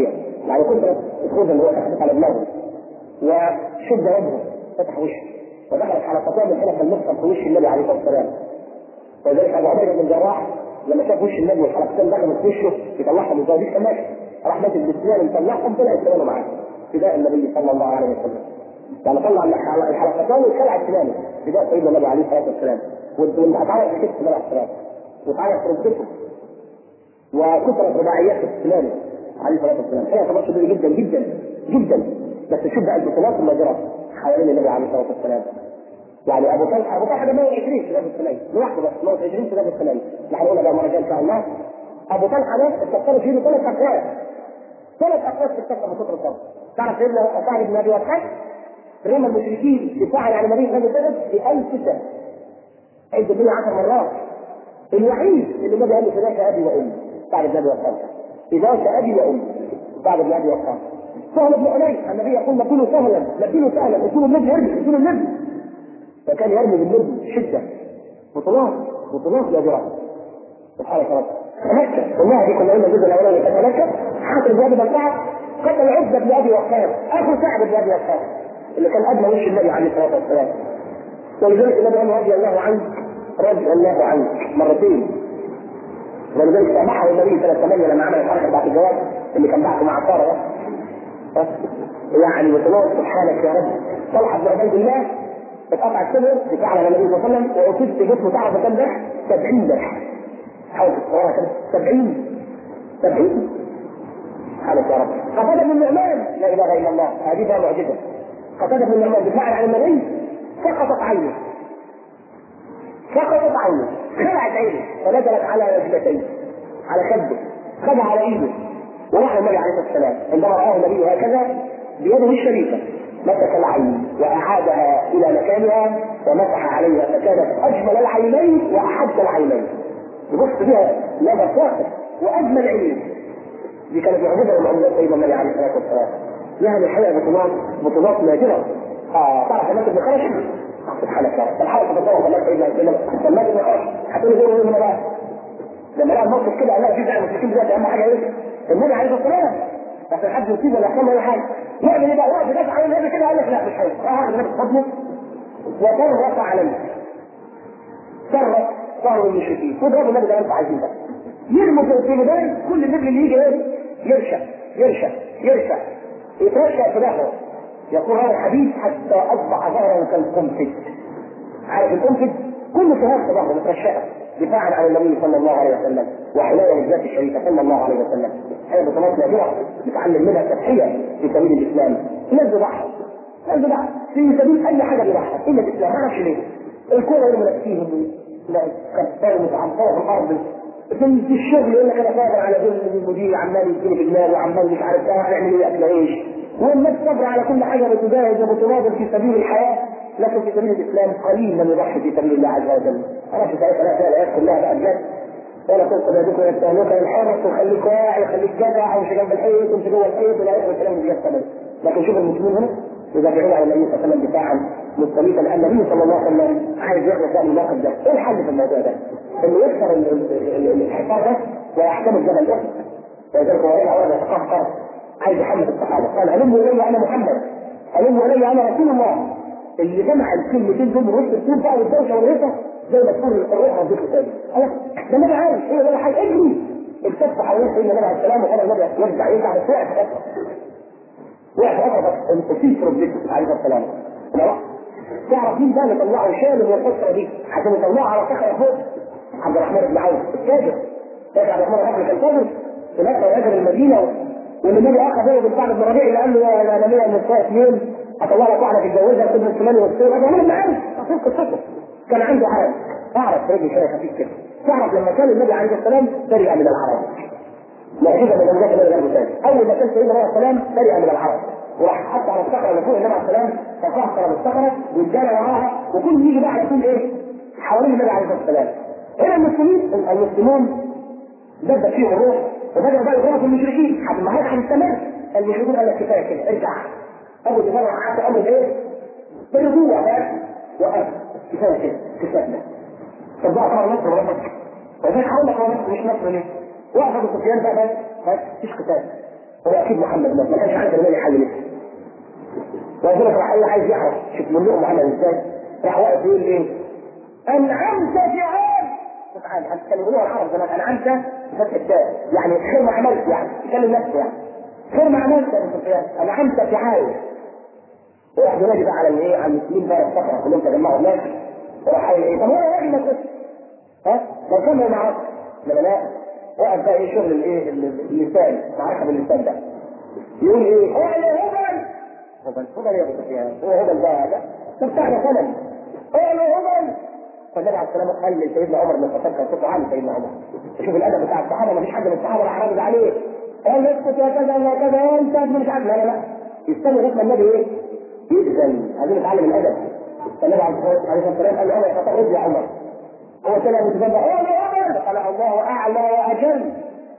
يعني كثرة الخوذة اللي هو تحدث على دماغه وشد وجهه فتح وشه ودخلت حلقتان من حلق المفصل في وش النبي عليه الصلاه والسلام ولذلك ابو عبيده بن الجراح لما شاف وش النبي والحلقتين دخلت في وشه يطلعهم من زوجته ماشي راح ماسك بالسنان يطلعهم طلع السنان معاه فداء النبي صلى الله عليه وسلم يعني طلع الحلقتان وخلع السنان فداء سيدنا النبي عليه الصلاه والسلام وانت هتعرف في كتف النبي عليه السلام وتعرف في ركبته وكثرة رباعيات في السنان عليه الصلاه والسلام هي اعتبار شديد جدا جدا جدا بس شوف بقى البطولات النادره حوالين النبي عليه الصلاه والسلام يعني ابو طلحه ابو طلحه ده 120 في باب السنين لوحده بس 120 في باب السنين اللي هنقولها بقى المره الجايه ان شاء الله ابو طلحه ده استقر فيه ثلاث اقوال ثلاث اقوال في السكه من كتر الصبر تعرف سيدنا سعد بن ابي وقاص رمى المشركين دفاعا عن النبي صلى الله عليه وسلم في 1000 سنه عد الدنيا 10 مرات الوحيد اللي النبي قال له فداك ابي وامي سعد بن ابي وقاص فداك ابي وامي سعد بن ابي وقاص سهل بن حنين النبي يقول نكون سهلا نكون سهلا نكون النبي يرمي نكون النبي فكان يرمي بالنبي شده بطولات بطولات يا جماعه سبحانك رب مكه والله دي كنا قلنا الجزء الاولاني كانت مكه حاصل بن ابي بلقاع قتل عزه بن ابي وقاص اخو سعد بن ابي وقاص اللي كان ادنى وش النبي عليه الصلاه والسلام ولذلك النبي قال رضي الله عنك رضي الله عنك مرتين ولذلك سامحه النبي سنه 8 لما عمل الحركه بتاعت الجواب اللي كان بعته مع ساره ده يعني وتنور سبحانك يا رب طلحه بن عبيد الله اتقطع الصدر دفاع على النبي صلى الله عليه وسلم واصيب في جسمه تعرف كم ذبح؟ 70 ذبح حاول تتصورها كده 70 70 سبحانك يا رب قتاده بن النعمان لا اله الا الله هذه بقى معجزه قتاده بن النعمان دفاعا عن النبي سقطت عينه سقطت عينه خلعت عينه فنزلت على رجلتيه على خده خدها على ايده وراح النبي عليه الصلاه والسلام عندما راه النبي هكذا بيده الشريفه مسك العين واعادها الى مكانها ومسح عليها فكانت اجمل العينين واحد العينين يبص بها نظر فاخر واجمل عينين دي كانت معجزه من معجزات سيدنا النبي عليه الصلاه والسلام يعني الحقيقه بطولات بطولات نادره اه تعرف الناس بن خرش سبحانك يا رب الحلقه تتصور الله سيدنا سلمان بن خرش هتقول لي ايه هنا بقى لما لقى الموقف كده قال لها في بقى المشركين دلوقتي اهم حاجه ايه؟ النبي عليه الصلاه والسلام عشان حد يصيب ولا يحصل له اي حاجه يعمل ايه بقى؟ واقف يدافع عن النبي كده قال لك لا مش حاجه راح النبي فضله وفرط عليه فرط صاروا المشركين وضربوا النبي ده انت عايزين بقى يرموا في البدايه كل النبي اللي يجي ايه؟ يرشع يرشع يرشع يترشع في ظهره يقول هذا الحديث حتى اصبح ظهره كالقنفذ عارف القنفذ كل شهاده في ظهره مترشقه دفاعا عن النبي صلى الله عليه وسلم وحمايه للذات الشريفه صلى الله عليه وسلم هذه بطولات نادره نتعلم منها التضحيه في سبيل الاسلام الناس بتضحي الناس بتضحي في سبيل اي حاجه بيضحي الا الاسلام ما اعرفش ليه الكوره اللي منافسيهم كفار متعمقه في الارض في الشغل يقول لك انا قادر على ذل المدير عمال يديني في دماغه وعمال مش عارف اه هنعمل ايه اكل عيش والناس صبر على كل حاجه بتجاهد وبتناضل في سبيل الحياه لكن في سبيل الاسلام قليل من يضحي في سبيل الله عز وجل. انا في ساعتها لا الايات كلها بقى بجد ولا تلقوا بيدكم الى التهلكه الحرص وخليك واعي وخليك جدع ومش جنب الحيط ومش جوه الحيط ولا ياخد الكلام اللي جاب لكن شوف المسلمين هنا يدافعون عن النبي صلى الله عليه وسلم دفاعا مستميتا لان النبي صلى الله عليه وسلم عايز يخلص بقى من الموقف ده، ايه الحل في الموضوع ده؟ انه يكسر الحصار ده ويحتمل جبل احد ولذلك هو رجع ورد يتقهقر عايز يحمل الصحابه قال هلموا الي انا محمد هلموا الي انا رسول الله اللي جمع الكلمتين دول من وسط الطول بقى والدوشه والهيصه زي ما تكون الروح والذكر تاني خلاص ده النبي عارف ايه ده حاجه اجري التف حوالين سيدنا النبي عليه السلام وقال النبي يرجع يرجع بس وقع في اثر وقع في اثر بس اصيب في ركبته عليه السلام تعرف مين بقى اللي طلعه شال من الفتره دي عشان يطلعه على صخره فوق عبد الرحمن بن عوف التاجر تاجر عبد الرحمن بن عوف كان تاجر هناك رجل المدينه واللي النبي اخذ هو بن سعد بن ربيع اللي قال له يا انا ليا نساء اثنين هطلع لك واحده تتجوزها تبني الفلاني والسير هذا انا عارف اصيب قصته كان عنده عرب اعرف رجل شويه خفيف كده تعرف لما كان النبي عليه السلام برئ من العرب معجزه من معجزات النبي عليه السلام اول ما كان سيدنا عليه السلام برئ من العرب وراح حط على الصخره اللي فوق النبي عليه السلام فقهقر بالصخره والجنه وراها وكل يجي بقى يكون ايه؟ حوالين النبي عليه السلام هنا المسلمين المسلمون بدأ فيهم الروح وبدأوا بقى يضربوا في المشركين حتى ما هيحصل السماء المشركون قال لك كفايه كده ارجع ابو دفاع قعدت امر ايه؟ بالرجوع بقى وقف كفايه كده كفايه ده طب بقى طبعا نصر ولا مصر وزي هقول لك هو مصر مش مصر ليه؟ وقف ابو سفيان بقى بس بس مفيش قتال هو اكيد محمد مات ما كانش عارف ان النبي حي لسه ولذلك راح ايه عايز يعرف شوف من لهم عمل ازاي راح واقف يقول ايه انعمت في عام سبحان الله كانوا يقولوها العرب زمان انعمت بفتح التاء يعني خير ما عملت يعني يكلم نفسه يعني خير ما عملت يا ابو سفيان انعمت في عام واحد ينادي بقى على الايه على المسلمين بقى الصخره كلهم تجمعوا هناك وراح قايل ايه طب هو راجل ما كنت ها لو كان ما معاك لما لا وقف بقى ايه شغل الايه اللسان معركه باللسان ده يقول ايه هو هبل هبل هبل يا ابو سفيان هو هبل ده ده ده بتاعنا سنن هو هبل فالنبي عليه السلام قال لسيدنا عمر بن الخطاب كان صوته عالي سيدنا عمر شوف الادب بتاع الصحابه ما فيش حد من الصحابه راح رد عليه قال له اسكت يا كذا يا كذا انت مش عارف لا لا لا يستنى لغايه ما النبي ايه يأذن عايزين نتعلم الادب فالنبي عليه الصلاه والسلام قال له عمر خطاب رد يا عمر هو سمع متبنى هو يا عمر قال الله اعلى واجل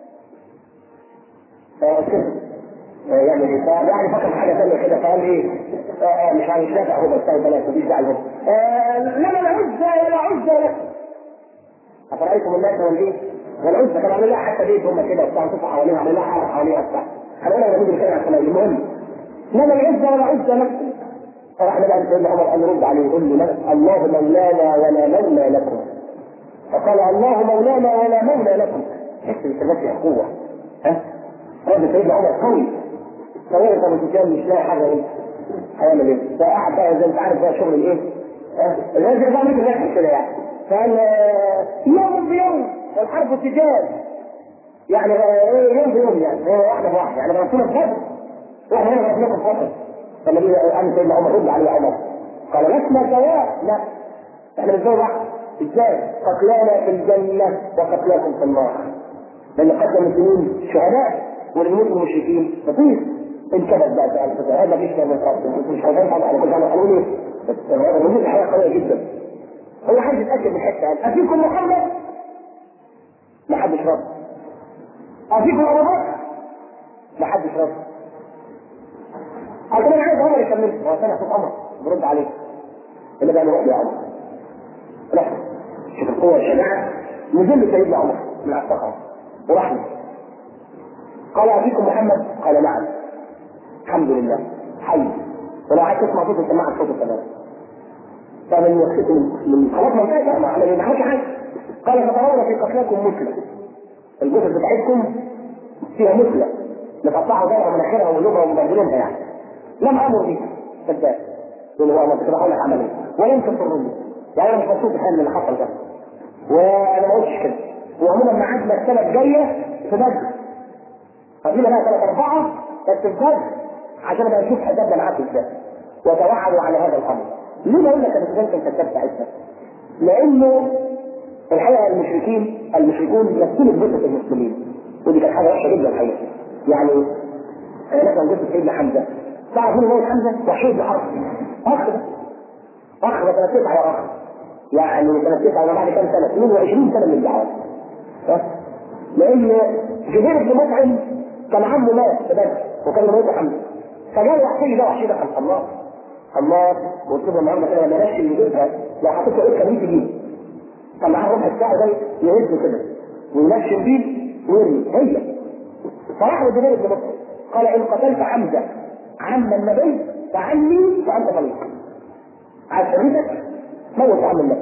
يعني يعني فكر في حاجه ثانيه كده فقال ايه آه مش عارف نافع هو بس بلاش مفيش داعي لهم آه لا لا عزة ولا عزة لك افرايتم الناس والايه والعزة كانوا عاملين لها حتى بيت هم كده وبتاع نشوفوا حواليها عاملين لها حاله حواليها وبتاع هنقولها لما نيجي كده عشان المهم لا لا العزة ولا عزة لك فراح بقى سيدنا عمر قال رد عليه يقول لي الله مولانا ولا مولى لكم فقال الله مولانا ولا مولى لكم حس بالثبات يا قوه ها رد سيدنا عمر قوي فوقف ابو سفيان مش لاقي حاجه ايه هيعمل ايه؟ فقعد بقى زي انت عارف بقى شغل الايه؟ الراجل بقى مثل نفسه كده يعني فقال يوم بيوم والحرب سجال يعني ايه يوم بيوم يعني ايه واحده بواحده يعني رسول الفجر واحنا هنا رسول الفجر فالنبي قال سيدنا عمر رد عليه عمر قال لسنا سواء لا احنا مش زي بعض ازاي؟ قتلانا في الجنه وقتلاكم في النار لان قتل المسلمين شهداء والموت المشركين لطيف انكبت بقى سؤال هذا مفيش كلام من مش عايزين طبعا على كل قالوا ليه؟ بس الرجل الحقيقه قويه جدا هو عايز يتاكد من حته قال افيكم محمد؟ ما حدش رد افيكم ابو بكر؟ ما حدش رد قال طب انا عايز عمر يكمل هو سامع صوت عمر برد عليه اللي بقى نروح يا عمر لا شوف القوه والشجاعه نزل سيدنا عمر من على الصخره وراح له قال أبيكم محمد؟ قال نعم الحمد لله حي ولو عايز تسمع صوت سماعة صوت كمان فمن يخشيكم من خلاص ما انتهى ما ما عملش حاجه قال فترون في قتلاكم مثلى الجثث بتاعتكم فيها مثلى مقطعها ظهرها مناخيرها وقلوبها ومبهدلينها يعني لم امر بها كذاب يقول هو انا كنت بقول لك عمل ايه ولم تضرني يعني انا مش مبسوط بحال اللي حصل ده وانا ما قلتش كده وعموما ميعادنا السنه الجايه في بدر قبيله بقى ثلاث اربعه بس في بدر عشان ابقى اشوف حسابنا معاكم ازاي وتوعدوا على هذا الامر ليه بقول لك انا كنت كذاب ساعتها؟ لانه الحقيقه المشركين المشركون يقتلوا جثث المسلمين ودي كانت حاجه وحشه جدا الحقيقه يعني مثلا جثه سيدنا حمزه تعرفون موت حمزه وحيد بن حرب اخ ده اخ ده سنه تسعه يا اخ يعني سنه تسعه وبعد كام سنه 22 سنه من الدعوات لان جبير بن مطعم كان عمه مات في بدر وكان موت حمزه فجاء وحشي ده وحشي ده خلف الله الله قلت له النهارده كده ما نفسي يجيبها لو حطيت له ايه كان يجي يجيب كان معاه ربع الساعه ده يهزه كده وينشن بيه ويرمي هي فراح له جبير بن مطعم قال ان قتلت حمزه عم النبي فعني وانت طليق عايز شريكك موت عم النبي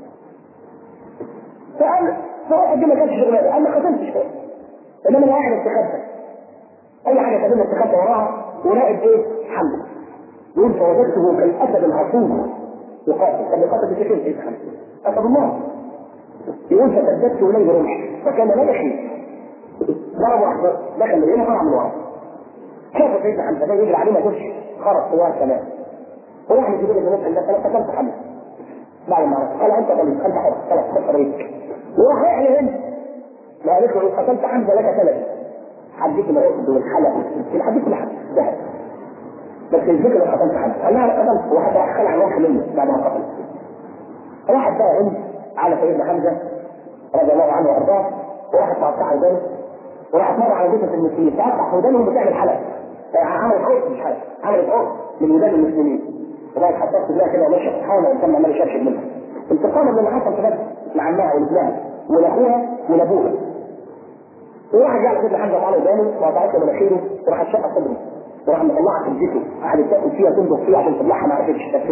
فقال فواحد ما كانش شغلانه قال ما قتلتش شيء انما انا قاعد استخبى اي حاجه تعملها استخبى وراها وراقب ايه؟ حمزه يقول فوجدته كالاسد العصوم يقاتل طب يقاتل بشكل ايه حمزه؟ اسد الله يقول فسددت اليه رمحي فكان لا يخيف ضرب واحد دخل من هنا طلع من ورا شاف سيدنا حمزه ده يجري عليه ما يقولش خرج سواه كمان وراح من جبال الناس الناس انا قتلت حمزه بعد ما عرف قال انت غليظ انت حر خلاص خد طريقك وراح رايح لهند ما قالت له قتلت حمزه لك ثلاث حديك العقد والحلق الحديث لحد ذهب بس الذكر لو قتلت حمزه قال لها انا قتلت وحتى راح خلع روح منه بعد ما قتل راحت بقى هند على سيدنا حمزه رضي الله عنه وارضاه وراحت تقطع ودانه وراحت مره على جثث المسلمين تقطع ودانهم بتعمل حلق عملت عقد مش حلق عملت عقد من ودان المسلمين وبعد حطت لها كده ومشت حاولة وكان عمال يشرشر منها انتقاما من اللي حصل في بدر مع عمها وابنها ولاخوها ولابوها وراح جعل سيدنا حمزه تعالى قدامه وقطعت له مناخيره وراح شق صدره وراح مطلعها في جيته قعدت تاكل فيها تنضغ فيها عشان تطلعها ما عرفتش تنفسها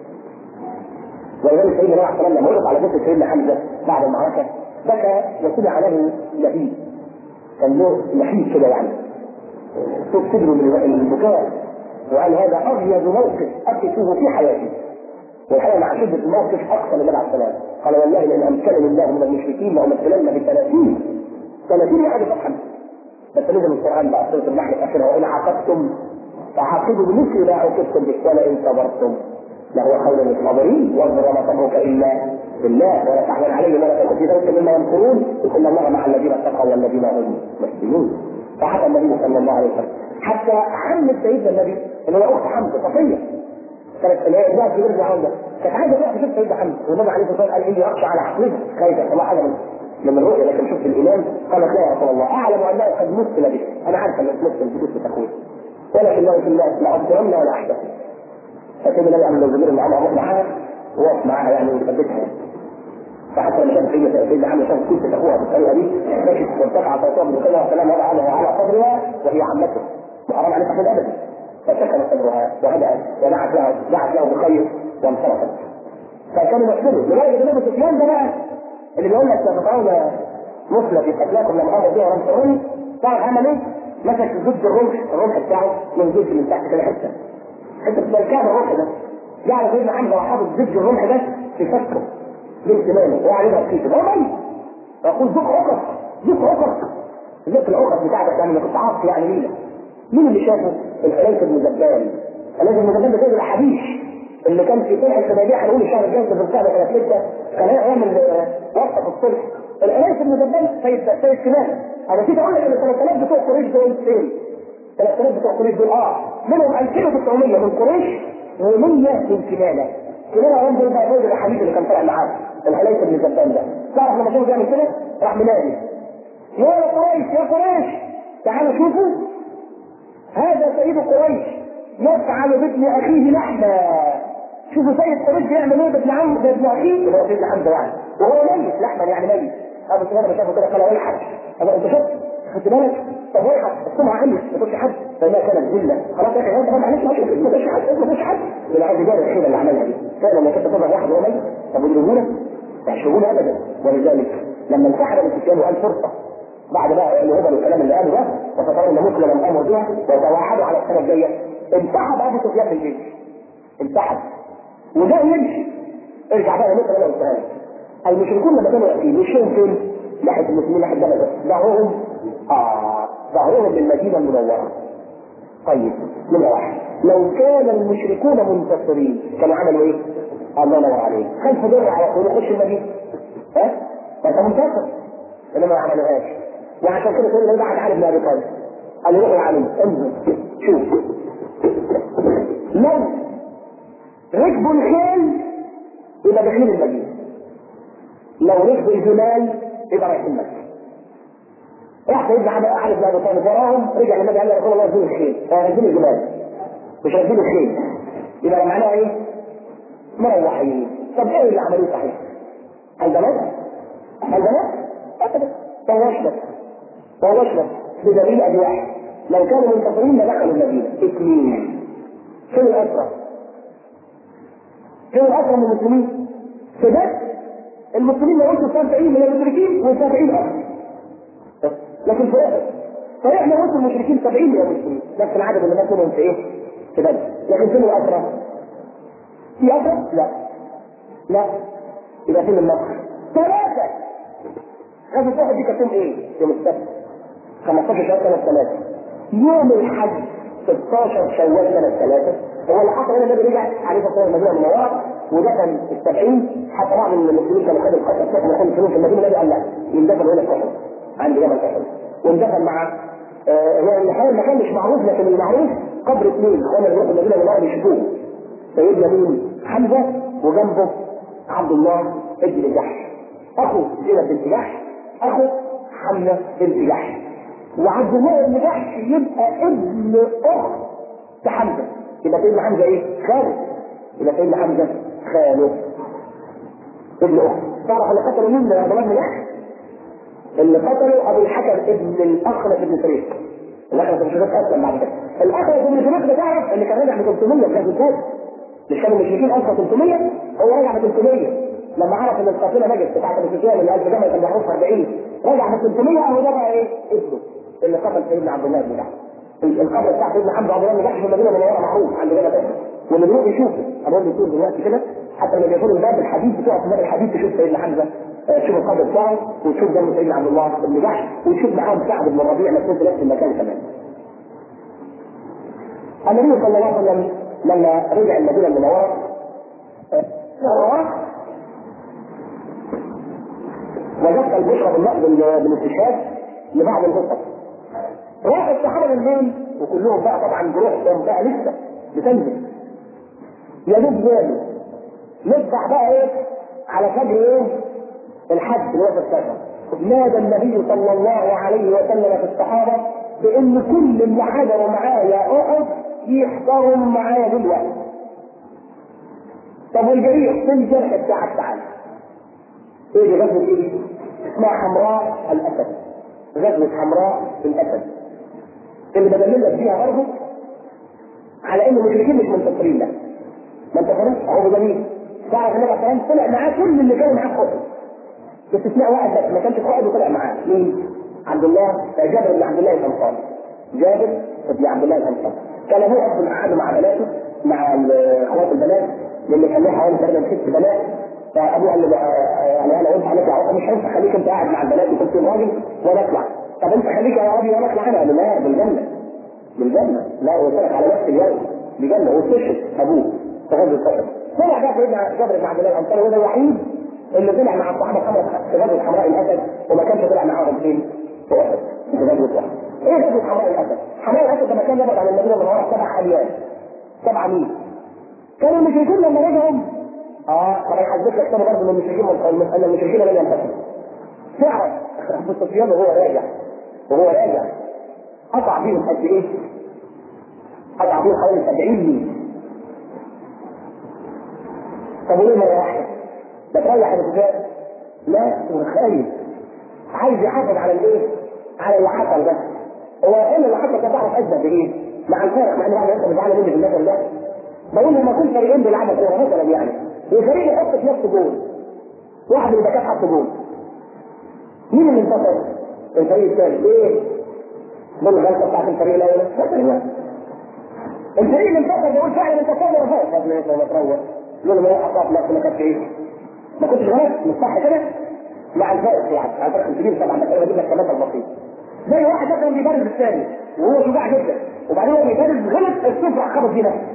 ولذلك سيدنا نوح عليه لما وقف على جثه سيدنا حمزه بعد المعركه بكى وسمع له لهيب كان له لهيب كده يعني صوت صدره من البكاء وقال هذا ابيض موقف اقفه في حياتي والحقيقه مع شده الموقف اقسم بالله على السلام قال والله لان امكنني الله من المشركين لامثلن ب 30 30 حاجه فتحا بس نزل القران بقى سوره النحل اخرها وان عاقبتم فعاقبوا بمثل ما عوقبتم به ولئن صبرتم لهو خير للصابرين واصبر وما صبرك الا بالله ولا تحزن عليه ولا تكن في ذلك مما يمكرون ان الله مع الذين اتقوا والذين هم محسنون فحتى النبي صلى الله عليه وسلم حتى عمة سيدنا النبي اللي هي اخت حمزه صفيه كانت اللي هي ابنها كبير حمزه كانت عايزه تروح تشوف سيدنا حمزه والنبي عليه الصلاه والسلام قال اني اخشى على عقلها خايفه الله حاجه من الرؤيا لكن شفت الامام قالت لا يا رسول الله اعلم انه قد مثل بك انا عارفه انك مثل بجثه اخوي ولكن لو في الله لاصبرن ولا احدث فكان النبي عمل الزبير اللي عمل معاها وقف معاها يعني وثبتها فحتى لما كانت سيدنا سيدنا عمرو شاف كيف اخوها بالطريقه دي مشت وارتفع صوتها بن صلى وسلم وضع على على صدرها وهي عمته وحرام عليها تحمل ابدا فسكن صدرها وهدأت ودعت له دعت له بخير وانصرفت فكانوا يحسنوا لغايه ان ابو سفيان ده بقى اللي بيقول لك تتقون مثلى في قتلاكم لما امر بها ولم تروني تعرف عمل ايه؟ مسك ضد الرمح الرمح بتاعه من ضد من تحت كده حته حته بتركاب الرمح ده جعل سيدنا حمزه وحافظ ضد الرمح ده في فكه بالكمامه وعليها كيف ده ميت يقول ذوق عقد ذوق عقد ذوق العقد بتاعتك يعني كنت عاصي يعني ليله مين اللي شافه؟ الحليف بن زبان الحليف بن زبان ده سيد الحبيش اللي كان في صلح الحديبيه هنقول الشهر الجاي في القعده كانت لسه كان يعمل وقفه في الصلح الحليف بن زبان سيد سيد كنانه انا نسيت اقول لك ان 3000 بتوع قريش دول فين؟ 3000 بتوع قريش دول اه منهم 2900 من قريش و100 من كنانه كنانه ايام دول بقى الراجل الحبيب اللي كان طالع معاه الحليف بن زبان ده تعرف لما شافه بيعمل كده راح منادي يا قريش يا قريش تعالوا شوفوا هذا سيد قريش يفعل بابن اخيه لحما شوفوا سيد قريش بيعمل ايه بابن عم بابن اخيه اللي هو سيدنا حمزه يعني وهو ميت لحما يعني ميت ابو سفيان لما شافه كده قال ويحك انا انت شفت خدت بالك طب ويحك السمعه عليك ما تقولش حد فما كانت ذله خلاص يا اخي انت معلش ما تقولش حد ما تقولش حد اللي عايز يجاري الحيله اللي عملها دي فعلا لما كنت تضرب واحد وهو ميت طب يضربونا ما يشربونا ابدا ولذلك لما انسحب ابو سفيان وقال فرصه بعد بقى الهبل والكلام اللي قاله ده وتطور ان مسلم الامر بها وتوحدوا على السنه الجايه انسحب ابو سفيان في الجيش انسحب وجاء يمشي ارجع بقى لمثل انا قلتها لك المشركون لما كانوا ياتين مشيهم فين؟ ناحيه المسلمين ناحيه بلد ظهرهم اه ظهرهم للمدينه المنوره طيب نمره واحد لو كان المشركون منتصرين كانوا عملوا ايه؟ الله ينور عليك خلف درع على طول يخش المدينه ها؟ فانت منتصر انما ما عملوهاش وعشان كده سيدنا بعد علي بن ابي طالب قال له يا علي انزل شوف لو ركبوا الخيل يبقى داخلين المدينه لو ركبوا الجمال يبقى رايحين مكه راح سيدنا علي بن ابي طالب وراهم رجع للنبي قال له يا رسول الله ركبوا الخيل راكبين الجمال مش راكبين الخيل يبقى معناها ايه؟ مروحين طب ايه اللي عملوه صحيح؟ البنات البنات ابدا طواش بس طواش بس بدليل ادي واحد لو كانوا منتصرين لدخلوا المدينه اثنين فين الاسرى؟ فين الاسرى من المسلمين؟ في بس المسلمين لو انتم 70 من المشركين و70 اسرى لكن في احد فاحنا وسط المشركين 70 من المسلمين نفس العدد اللي مثلهم في ايه؟ في بدر لكن فين الاسرى؟ في اسرى؟ لا لا يبقى فين النصر؟ ثلاثه غزوة واحد دي كانت يوم ايه؟ يوم السبت 15 شهر سنة ثلاثة يوم الحج 16 شوال سنة ثلاثة هو اللي حصل هنا النبي رجع عليه الصلاة والسلام المدينة المنورة ودفن السبعين حتى بعض من المسلمين كانوا خدوا القتل بتاعهم يكونوا يدفنون في المدينة النبي قال لا يندفن هنا في أحد عند جبل أحد واندفن مع آه يعني الحقيقة المكان مش معروف لكن المعروف قبر اثنين اخوانا اللي في المدينة المنورة بيشوفوه سيدنا مين؟ حمزة وجنبه عبد الله ابن جحش اخو زينب بنت جحش اخو حمزه بنت جحش وعبد الله بن جحش يبقى ابن اخت حمزه يبقى سيدنا حمزه ايه؟ خالد يبقى سيدنا حمزه خالد ابن اخت تعرف اللي قتلوا مين من عبد الله بن جحش؟ اللي قتله ابو الحكم ابن الاخنس بن شريك الاخنس بن شريك اسلم بعد كده الاخنس بن شريك ده تعرف اللي كان راجع ب 300 في غزوه مش كانوا المشركين 1300 هو رجع ب 300 لما عرف ان القافله نجت بتاعت ابو سفيان اللي 1000 جمل كان بيحرسها 40 رجع ب 300 اهو ده بقى ايه ابنه اللي قتل سيدنا عبد الله بن جحش القبر بتاع سيدنا حمزه عبد الله بن جحش في المدينه المنوره معروف عند جبل بدر واللي بيروح يشوفه انا بقول لك دلوقتي كده حتى لما بيقولوا الباب الحديد بتوع في باب الحديد تشوف سيدنا حمزه تشوف القبر بتاعه وتشوف دم سيدنا عبد الله بن جحش وتشوف معاهم سعد بن الربيع مسؤول في نفس المكان كمان. النبي صلى الله عليه وسلم لما رجع المدينه المنوره وجدت البشرى بالاستشهاد لبعض القصص راح الصحابه بالليل وكلهم بقى طبعا جروحهم بقى لسه بتنزل يا دوب ناموا نفتح بقى ايه على فجر ايه الحج اللي هو في السفر نادى النبي صلى الله عليه وسلم في الصحابه بان كل اللي حضروا معايا احد يحضروا معايا دلوقتي طب والجريح فين الجرح بتاعك تعالى ايه دي غزوه ايه اسمها حمراء الاسد غزوه حمراء الاسد اللي بدلل لك فيها برضه على ان المشركين مش منتصرين لا ما انتصروش اهو بدليل تعرف النبي عليه الصلاه طلع معاه كل اللي كانوا معاه قائد باستثناء واحد بس ما كانش قائد وطلع معاه مين؟ عبد الله جابر بن عبد الله الانصاري جابر بن عبد الله الانصاري كان ابوه اصلا قعد مع بناته مع اخوات البنات لان كان له حوالي تقريبا ست بنات فابوه قال له يعني انا قلت هنطلع مش هينفع خليك انت قاعد مع البنات وكنت راجل وانا اطلع طب انت خليك يا راجل وانا اطلع انا قال لا بالجنه بالجنه لا قلت لك على نفس اليوم بجنه واستشهد ابوه في غزوه احد طلع بقى سيدنا جابر بن عبد الله الانصاري وهو الوحيد اللي طلع مع الصحابه الحمراء في غزوه حمراء الاسد وما كانش طلع معاهم فين؟ في احد في غزوه احد ايه غزوه حمراء الاسد؟ حمراء الاسد ده مكان يبعد عن المدينه من وراء سبع اميال سبع ميل كانوا المشركين لما رجعوا اه طب هيحدث لك تاني برضه ان المشركين ان المشركين لم ينتصروا تعرف ابو سفيان وهو راجع وهو راجع قطع بيهم قد ايه؟ قطع بيهم حوالي 70 ميل طب وليه مره واحده؟ ده تريح ابو سفيان؟ لا هو خايف عايز يحافظ على الايه؟ على اللي حصل ده هو ايه اللي حصل ده تعرف ازمه بايه؟ مع الفرق مع ان واحد يقدر يزعل مني في المثل ده بقول لما يكون فريقين بيلعبوا كوره مثلا يعني وفريق يحط في نفسه جول واحد من الباكات حط جول مين اللي انتصر؟ الفريق الثاني ايه؟ من الغلطه بتاعت الفريق الاول مثلا الفريق اللي انتصر بيقول فعلا انت فعلا غلط طب ليه ما تروح؟ يقول ما اخطات لا ما كانش ايه؟ ما كنتش غلط مش صح كده؟ مع الفارق يعني مع الفرق الكبير طبعا بس انا بجيب لك كمان البسيط زي واحد مثلا بيبارز الثاني وهو شجاع جدا وبعدين هو بيبارز غلط الصفر خبط فيه نفسه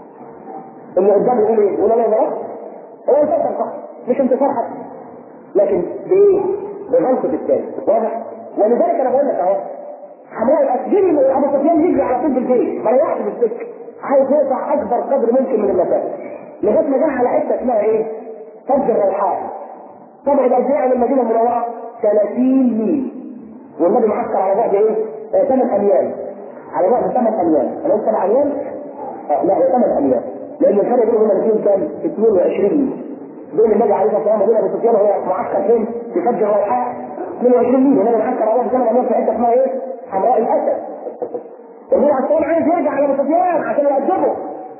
اللي قدامه يقول ايه؟ يقول انا غلط هو انتصر صح مش انتصار حتى لكن بايه؟ بغلطه الثاني واضح؟ ولذلك انا بقول لك اهو حماية الاسجيل ابو سفيان يجري على طول بالجيش ما يريحش في السكه عايز يقطع اكبر قدر ممكن من المسافه لغايه ما جه على حته اسمها ايه؟ فج الروحاء طبعا قد ايه عن المدينه المنوره؟ 30 ميل والنبي معسكر على بعد ايه؟ 8 اميال على بعد 8 اميال انا قلت 7 اميال؟ آه لا 8 اميال لان الفرق بينهم هما الاثنين كام؟ 22 ميل بين النبي عليه الصلاه والسلام وبين ابو سفيان وهو معسكر فين؟ في فج الروحاء 22 ميل والنبي معسكر على بعد 8 اميال في حته اسمها ايه؟ حمراء الاسد النبي عليه الصلاه عايز يرجع على ابو سفيان عشان يأدبه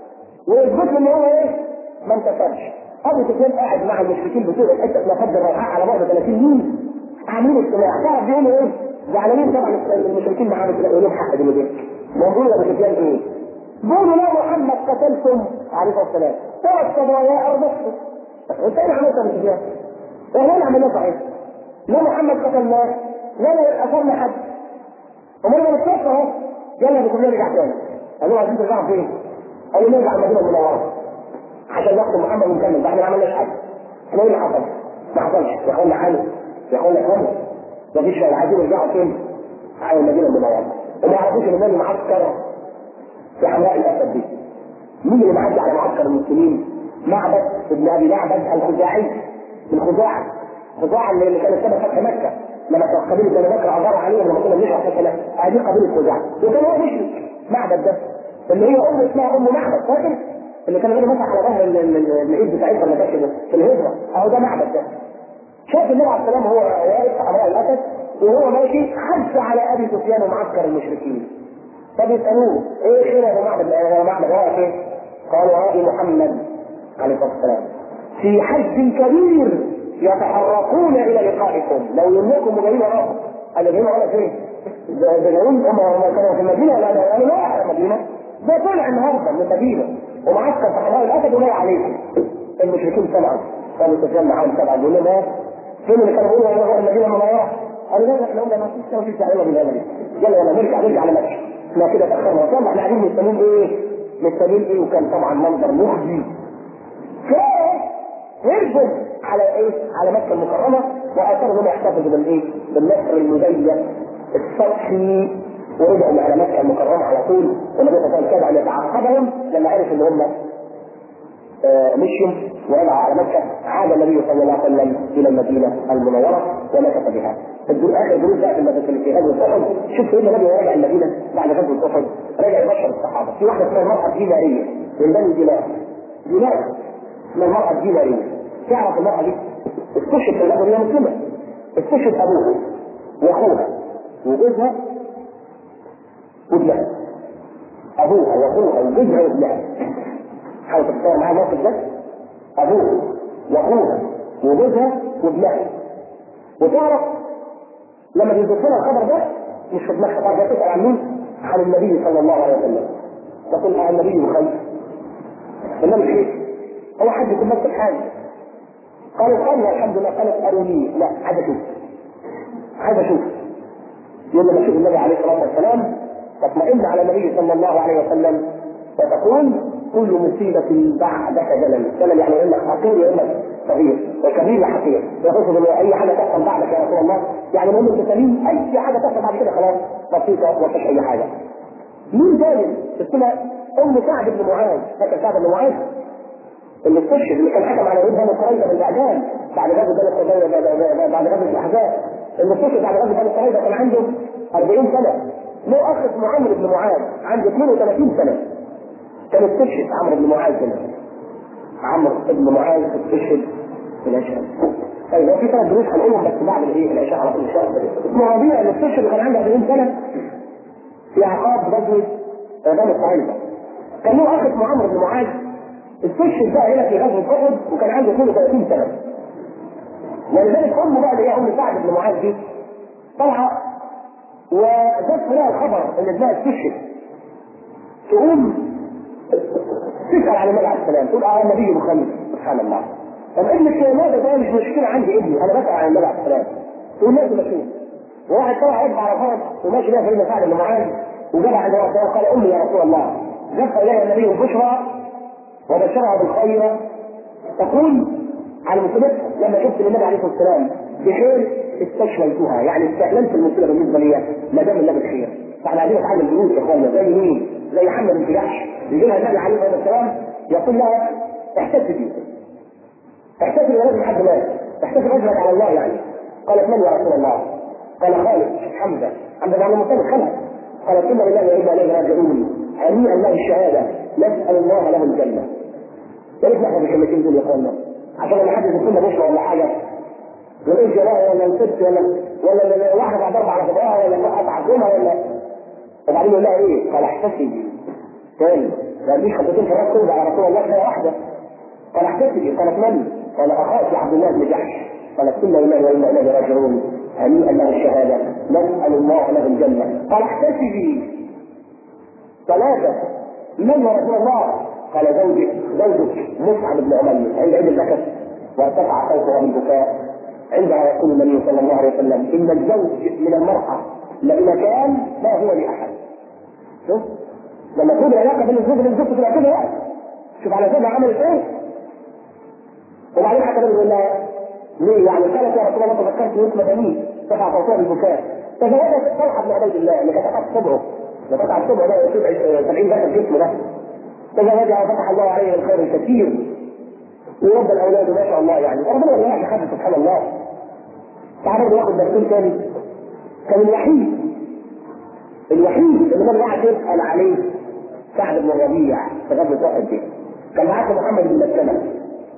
ويثبت له ان هو ايه؟ ما انتصرش ابو سفيان قاعد مع المشركين بتوع الحته اسمها فج الروحاء على بعد 30 ميل عاملين اجتماع تعرف بيقولوا ايه؟ زعلانين طبعا المشركين معاهم يقولوا لهم حق دلوقتي ما بيقولوا ابو سفيان ايه؟ بيقولوا لا محمد قتلتم عليه الصلاه والسلام ثلاث قضايا ارضكم انت ايه عملت ابو سفيان؟ احنا ايه عملناه صحيح؟ لا محمد قتلناه ولا اثرنا حد امال انا مش اهو يلا بكم نرجع تاني قالوا عايزين ترجعوا فين؟ قالوا نرجع المدينه المنوره عشان ناخد محمد ونكمل ده احنا ما عملناش حاجه احنا ايه اللي حصل؟ ما حصلش يا اخوانا علي يا اخوانا كمل مفيش شيء عايزين يرجعوا فين؟ على المدينه المنوره وما يعرفوش ان النبي معسكر في حمراء الاسد دي مين اللي معدي على معسكر المسلمين؟ معبد ابن ابي معبد الخزاعي الخزاعه خزاعه اللي كانت سبب فتح مكه لما كانت قبيله بني بكر عباره عليهم لما كنا بنشرح في الكلام هذه قبيله خزاعه وكان هو مشرك معبد ده اللي هي ام اسمها ام معبد فاكر؟ اللي كان بيقول مسح على ظهر العيد بتاعتها اللي كانت في الهجره اهو ده معبد ده شاف النبي عليه السلام هو واقف في حمراء الاسد وهو ماشي حج على ابي سفيان ومعسكر المشركين فبيسالوه ايه خير يا جماعه يا جماعه رايك ايه؟ قالوا راي محمد عليه الصلاه والسلام في حج كبير يتحركون الى لقائكم لو يملكم وجايين وراكم قال جايين ورانا فين؟ ده ده جايين هم هم كانوا في المدينه لا ده قالوا لا في المدينه ده طلع النهارده من المدينه ومعسكر صحراء الاسد ولا عليكم المشركين سمعوا قالوا سفيان معاهم سبعه بيقول لهم ايه؟ فين اللي كانوا بيقولوا هو المدينه المنوره؟ قالوا لا احنا قلنا ما فيش ما فيش دعوه بالهذا يلا يلا نرجع نرجع على مكه احنا كده تاخرنا طبعا احنا قاعدين مستنيين ايه؟ مستنيين ايه وكان طبعا منظر مخزي هربوا على ايه؟ على مكه المكرمه واثروا انهم يحتفظوا بالايه؟ بالنصر المزيف السطحي ورجعوا على مكه المكرمه على طول والنبي صلى الله عليه وسلم كاد ان يتعقبهم لما عرف ان هم آه، مشوا ورجعوا على مكه عاد النبي صلى الله عليه وسلم الى المدينه المنوره ومكث بها. الدروس اخر دروس بقى في المدرسه في غزوه احد شوف سيدنا النبي راجع المدينه بعد غزوه احد راجع يبشر الصحابه في واحده اسمها المراه الديناريه من بني دينار دينار اسمها المراه الديناريه تعرف المراه دي استشهد في الغزوه هي مسلمه استشهد ابوها واخوها وجوزها وابنها ابوها واخوها وجوزها وابنها حاول تتصور معايا الموقف ده ابوها واخوها وجوزها وابنها وتعرف لما بيوصل لها الخبر ده مش في دماغها بعد تسال عن مين؟ عن النبي صلى الله عليه وسلم تقول عن النبي بخير انما خير هو حد يكون ماسك حاجه قالوا قالوا الحمد لله قالت اروني لا عايز اشوف عايز اشوف يقول لما اشوف النبي عليه الصلاه والسلام تطمئن على النبي صلى الله عليه وسلم وتقول كل مصيبة بعدك جلل، جلل يعني يقول لك حقير يقول لك صغير، وكبير حقير، يقصد ان اي حاجة تحصل بعدك يا رسول الله، يعني المهم انت سليم اي حاجة تحصل بعد كده خلاص بسيطة ما فيش اي حاجة. مين تاني؟ اسمها ام سعد بن معاذ، فاكر سعد بن معاذ؟ اللي استشهد اللي كان حكم على يهود بني قريظه بالاعدام بعد غزوه بني قريظه بعد غزوه الاحزاب اللي استشهد بعد غزوه بني قريظه كان عنده 40 سنه له اخ اسمه عمرو بن معاذ عنده 32 سنه كان استشهد عمرو بن معاذ هنا عمرو بن معاذ استشهد في العشاء طيب هو في ثلاث دروس هنقولهم بس بعد الايه العشاء على طول ان شاء الله اسمه ربيع اللي استشهد وكان عنده 40 سنه في عقاب غزوه بني قريظه كان له اخ اسمه عمرو بن معاذ استشهد بقى هنا في غزوه احد وكان عنده 32 سنه ولذلك امه بقى اللي هي ام سعد بن معاذ دي طالعه وجت لها الخبر ان ابنها استشهد تقوم تسال على النبي عليه السلام تقول اه النبي مخلف سبحان الله طب ابنك ماذا ده مش مشكله عندي ابني انا بسال عن النبي عليه السلام تقول لازم اشوف وواحد طلع يرفع عرفات وماشي بيها سيدنا سعد بن معاذ وجاب عند رسول قال امي يا رسول الله دفع اليها النبي البشرى وبشرها بالخير تقول على مصيبتها لما شفت النبي عليه الصلاه والسلام بخير استشفيتها يعني استعلنت المصيبه بالنسبه لي ما دام النبي بخير فاحنا عايزين نتعلم دروس يا اخوانا زي مين؟ زي محمد بن جحش يجي لها النبي عليه الصلاه والسلام يقول لها احتسبي احتسبي ولازم حد مات احتسب اجرك على الله يعني قالت من يا رسول الله؟ قال خالد حمزه حمزه يعني مطلق خلق قالت انا لله وانا اليه راجعون هنيئا له الشهاده نسال الله له الجنه يا ريت نحفظ الكلمتين دول يا اخوانا عشان لما حد يقول لنا بشرى ولا حاجه نقول جراء ولا نسبت ولا ولا واحده بعد اربع على صدرها ولا فقط عظمها ولا وبعدين يقول لها ايه؟ قال احتسبي تاني ما قاليش خطتين في الراس كله على رسول الله كده واحده قال احتسبي قالت من؟ قال اخاك عبد الله بن جحش قالت انا لله وانا اليه راجعون هنيئا له الشهاده نسال الله له الجنه قال احتسبي ثلاثه من يا رسول الله؟ قال زوجك زوجك مصعب بن عمير عند عيد البكر وارتفع صوتها بالبكاء عندها يقول النبي صلى الله عليه وسلم ان الزوج من المرأة لمكان ما هو لاحد شوف لما تكون العلاقه بين الزوج والزوج تبقى كده بقى شوف على زوجها عملت ايه وبعدين حتى يقول لها ليه يعني قالت يا رسول الله تذكرت يوم مدني رفع صوتها بالبكاء تزوجت طلحه بن عبيد الله اللي كانت قطعت صبعه اللي قطعت صبعه ده يصيب 70 دخل جسمه ده تزوجها وفتح الله عليه الخير الكثير ورب الاولاد ما شاء الله يعني ربنا لا يعرف حد سبحان الله تعرف ياخد درسين تاني كان الوحيد الوحيد اللي انا قاعد يسال عليه سعد بن الربيع في غزوه احد دي كان معاه محمد بن مسلمه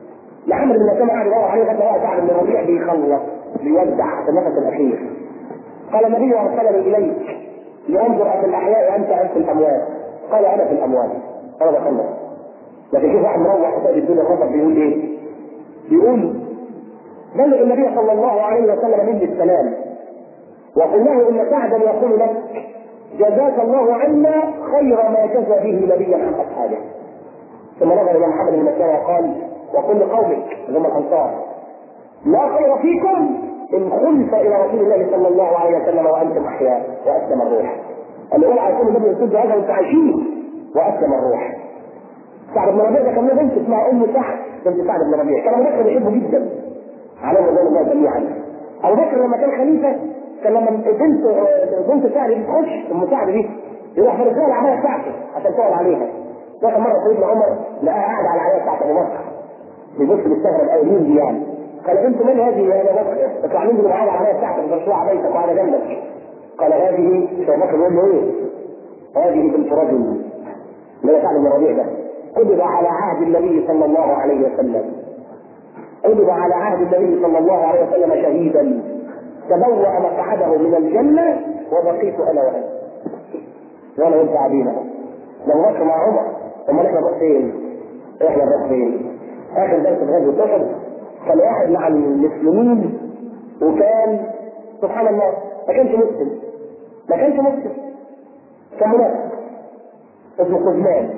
محمد بن مسلمه قاعد يدور عليه غزوه سعد بن الربيع بيخلص بيودع في النفس الاخير قال النبي ارسلني اليك لانظر في الاحياء انت ام في الاموات قال انا في الاموات انا بخلص لكن شوف واحد مروح وسائل الدنيا الرسل بيقول ايه؟ بيقول بلغ النبي صلى الله عليه وسلم مني السلام وقل له ان سعدا يقول لك جزاك الله عنا خير ما جزى به نبيا عن اصحابه ثم نظر الى محمد بن مسلمه وقال وقل لقومك اللي هم الانصار لا خير فيكم ان خلف الى رسول الله صلى الله عليه وسلم وانتم احياء واسلم الروح. قال له اوعى يكون النبي يقول هذا وانتم عايشين واسلم الروح. سعد بن ربيع ده كان له بنت اسمها ام سعد بنت سعد بن ربيع كان ابو بكر بيحبه جدا على رضوان الله جميعا. ابو بكر لما كان خليفه كان لما بنت بنت سعد بتخش ام سعد دي يروح فرسها العبايه بتاعته عشان تقعد عليها. لكن مره سيدنا عمر لقاها قاعده على العبايه بتاعت ابو بكر. بيبص مستغرب قوي مين دي يعني؟ قال انت من هذه يا ابو بكر؟ اطلع منزل معايا العبايه بتاعتك مشروع بيتك وعلى جنبك. قال هذه ابو بكر يقول له ايه؟ هذه بنت رجل من سعد بن ربيع ده قبض على عهد النبي صلى الله عليه وسلم قبض على عهد النبي صلى الله عليه وسلم شهيدا تبوأ مقعده من الجنة وبقيت أنا وأنت وأنا وأنت قاعدين أهو لو بكر مع عمر أمال إحنا نروح فين؟ إحنا نروح فين؟ آخر درس في غزوة أحد كان واحد مع المسلمين وكان سبحان الله ما كانش مسلم ما كانش مسلم كان منافق اسمه قزمان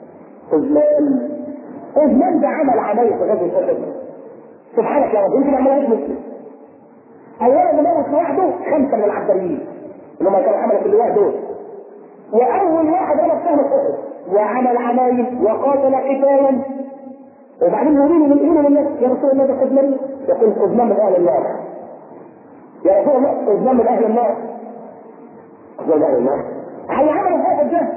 قزمان قزمان ده عمل عملية في غزوة أحد سبحانك يا رب يمكن ما عملهاش مسلم اولا موت لوحده خمسه من العبداليين اللي هم كانوا عملوا في اللواء دول واول واحد رمى سهم احد وعمل عمايل وقاتل قتالا وبعدين يقولوا من يقولوا للناس يا رسول الله ده قزمان يقول قزمان من اهل النار يا رسول الله قزمان من اهل النار قزمان من اهل النار على عمل الواحد ده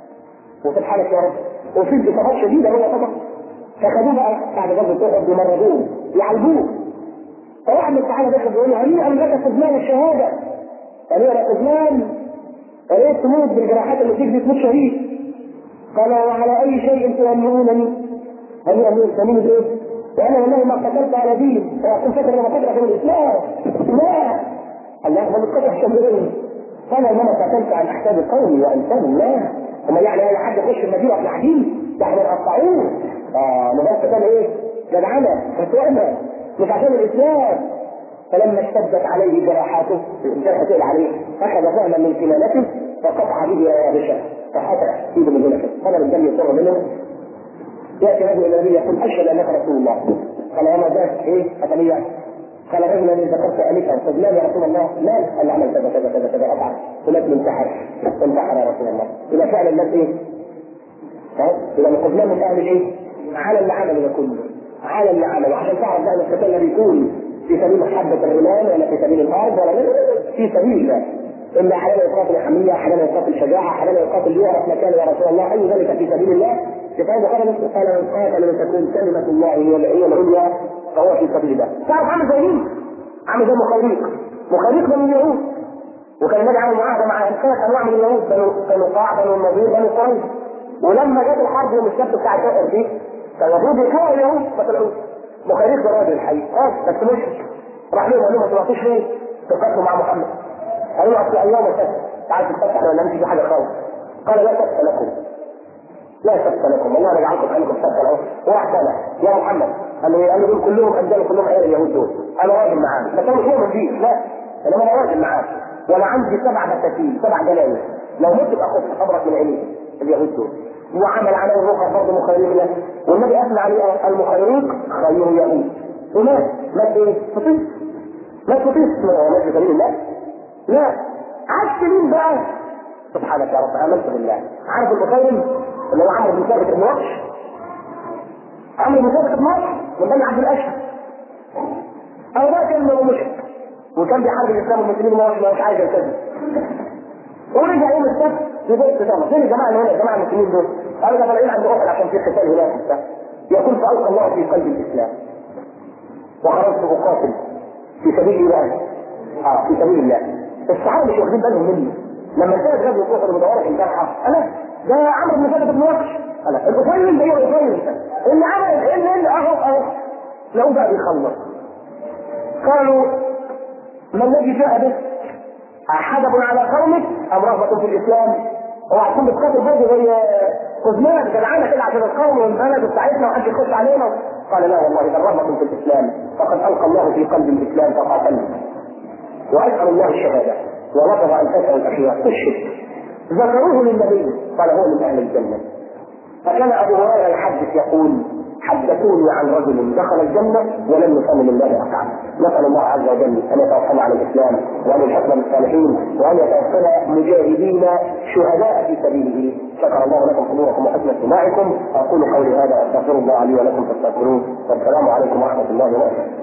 وسبحانك يا رب وفي انتصارات شديده هو طبعا فخدوه بقى بعد غزوه احد يمرضوه يعالجوه فواحد من الصحابه دخل بيقول له هنيئا لك قزمان الشهاده هنيئا يا قزمان وليه تموت بالجراحات اللي فيك دي تموت شهيد قال وعلى اي شيء تهنئونني هنيئا من سمين ايه؟ وانا والله ما قتلت على دين وكنت فاكر لما قتل عشان الاسلام لا الله ما بتقتل عشان ايه؟ قال انما قتلت عن احساب قومي وانسان الله اما يعني اي حد يخش المدينه واحنا قاعدين ده احنا نقطعوه اه نبقى كان ايه؟ جدعنه فتوعنا مش عشان الاسلام فلما اشتدت عليه جراحاته الجرح تقل عليه اخذ فهما من كمالته فقطع به يابشه فحتى ايده من هنا كده قدر الدم يصر منه ياتي رجل الى النبي يقول اشهد انك رسول الله قال وما ذاك ايه قتليه قال رجل اني ذكرت الفا فقال يا رسول الله لا قال عمل كذا كذا كذا كذا افعل هناك منتحر انتحر يا رسول الله الى فعل الناس ايه؟ ها؟ الى قبلان من اهل الايه؟ على اللي عمله ده كله على اللي عمله عشان تعرف بقى ان القتال بيكون في سبيل محبة الإيمان ولا في سبيل الأرض ولا في سبيل الله إلا حلال يقاتل الحمية حلال يقاتل الشجاعة حلال يقاتل ليعرف مكانه يا رسول الله أي ذلك في سبيل الله كتاب قال قال من قاتل لتكون كلمة الله هي العليا فهو في سبيل الله تعرف عامل زي مين؟ عامل زي مخيريق مخيريق من اليهود وكان النبي عامل معاهدة مع ثلاث أنواع من اليهود بنو بنو قاع بنو النضير بنو قريش ولما جت الحرب يوم السبت بتاع الشهر دي كان المفروض يكونوا اليهود ما طلعوش مخيريق ده راجل الحقيقة اه بس مش راح لهم قال لهم ما تروحوش ليه؟ تقاتلوا مع محمد قالوا له اصل ايام وسبت تعال تتفتح ولا نمشي في حاجه خالص قال لا سبت لكم لا سبت لكم والله انا جعلكم خليكم سبت اهو وراح سنه يا محمد قال له قال له دول كلهم انزلوا كلهم عيال اليهود دول انا راجل معاهم ما كانوا فيهم فيه لا انما انا راجل معاهم وانا عندي سبع بساتين سبع جلايل لو مت يبقى خد خبرك من عيني اليهود دول وعمل عليه الروح برضه مخيرين له والنبي اثنى عليه المخيريق خير يهود ومات مات ايه؟ فطس مات فطس مات في سبيل الله لا عاش مين بقى؟ سبحانك يا رب امنت بالله عارف المخيرم اللي هو عمرو بن ثابت بن وحش عمرو بن ثابت بن وحش من بني عبد الاشهر او ده كان هو مشرك وكان بيحارب الاسلام والمسلمين وما هوش مش عايز يلتزم ورجع يوم السبت يبص تمام فين الجماعه اللي هنا الجماعه المسلمين دول؟ قالوا ده طالعين عند احد عشان في قتال هناك يقول فالقى الله في قلب الاسلام وخرجت اقاتل في سبيل الله اه في سبيل الله الصحابه مش واخدين بالهم مني لما كانت غزوه احد المدوره في الجامعه انا ده عمرو بن ثابت بن وحش انا القصير ده هو القصير اللي عمل اللي اللي اهو اهو لقوه بقى بيخلص قالوا ما الذي جاء به؟ حدب على قومك ام رغبه في الاسلام؟ اوعى تكون بتقاتل برضه زي قزمان جدعانه كده عشان القوم والبلد بتاعتنا وحد يخش علينا قال لا والله بل رغبه في الاسلام فقد القى الله في قلب الاسلام فقاتلنا واسال الله الشهاده ولفظ ان تسال الاخيره استشهد ذكروه للنبي قال هو من اهل الجنه فكان ابو هريره يحدث يقول حدثوني عن رجل دخل الجنة ولم يسلم الله أفعل نسأل الله عز وجل أن يتوفنا على الإسلام وأن يلحقنا بالصالحين وأن يتوفنا مجاهدين شهداء في سبيله شكر الله لكم حضوركم وحسن استماعكم أقول قولي هذا أستغفر الله لي ولكم فاستغفروه والسلام عليكم ورحمة الله وبركاته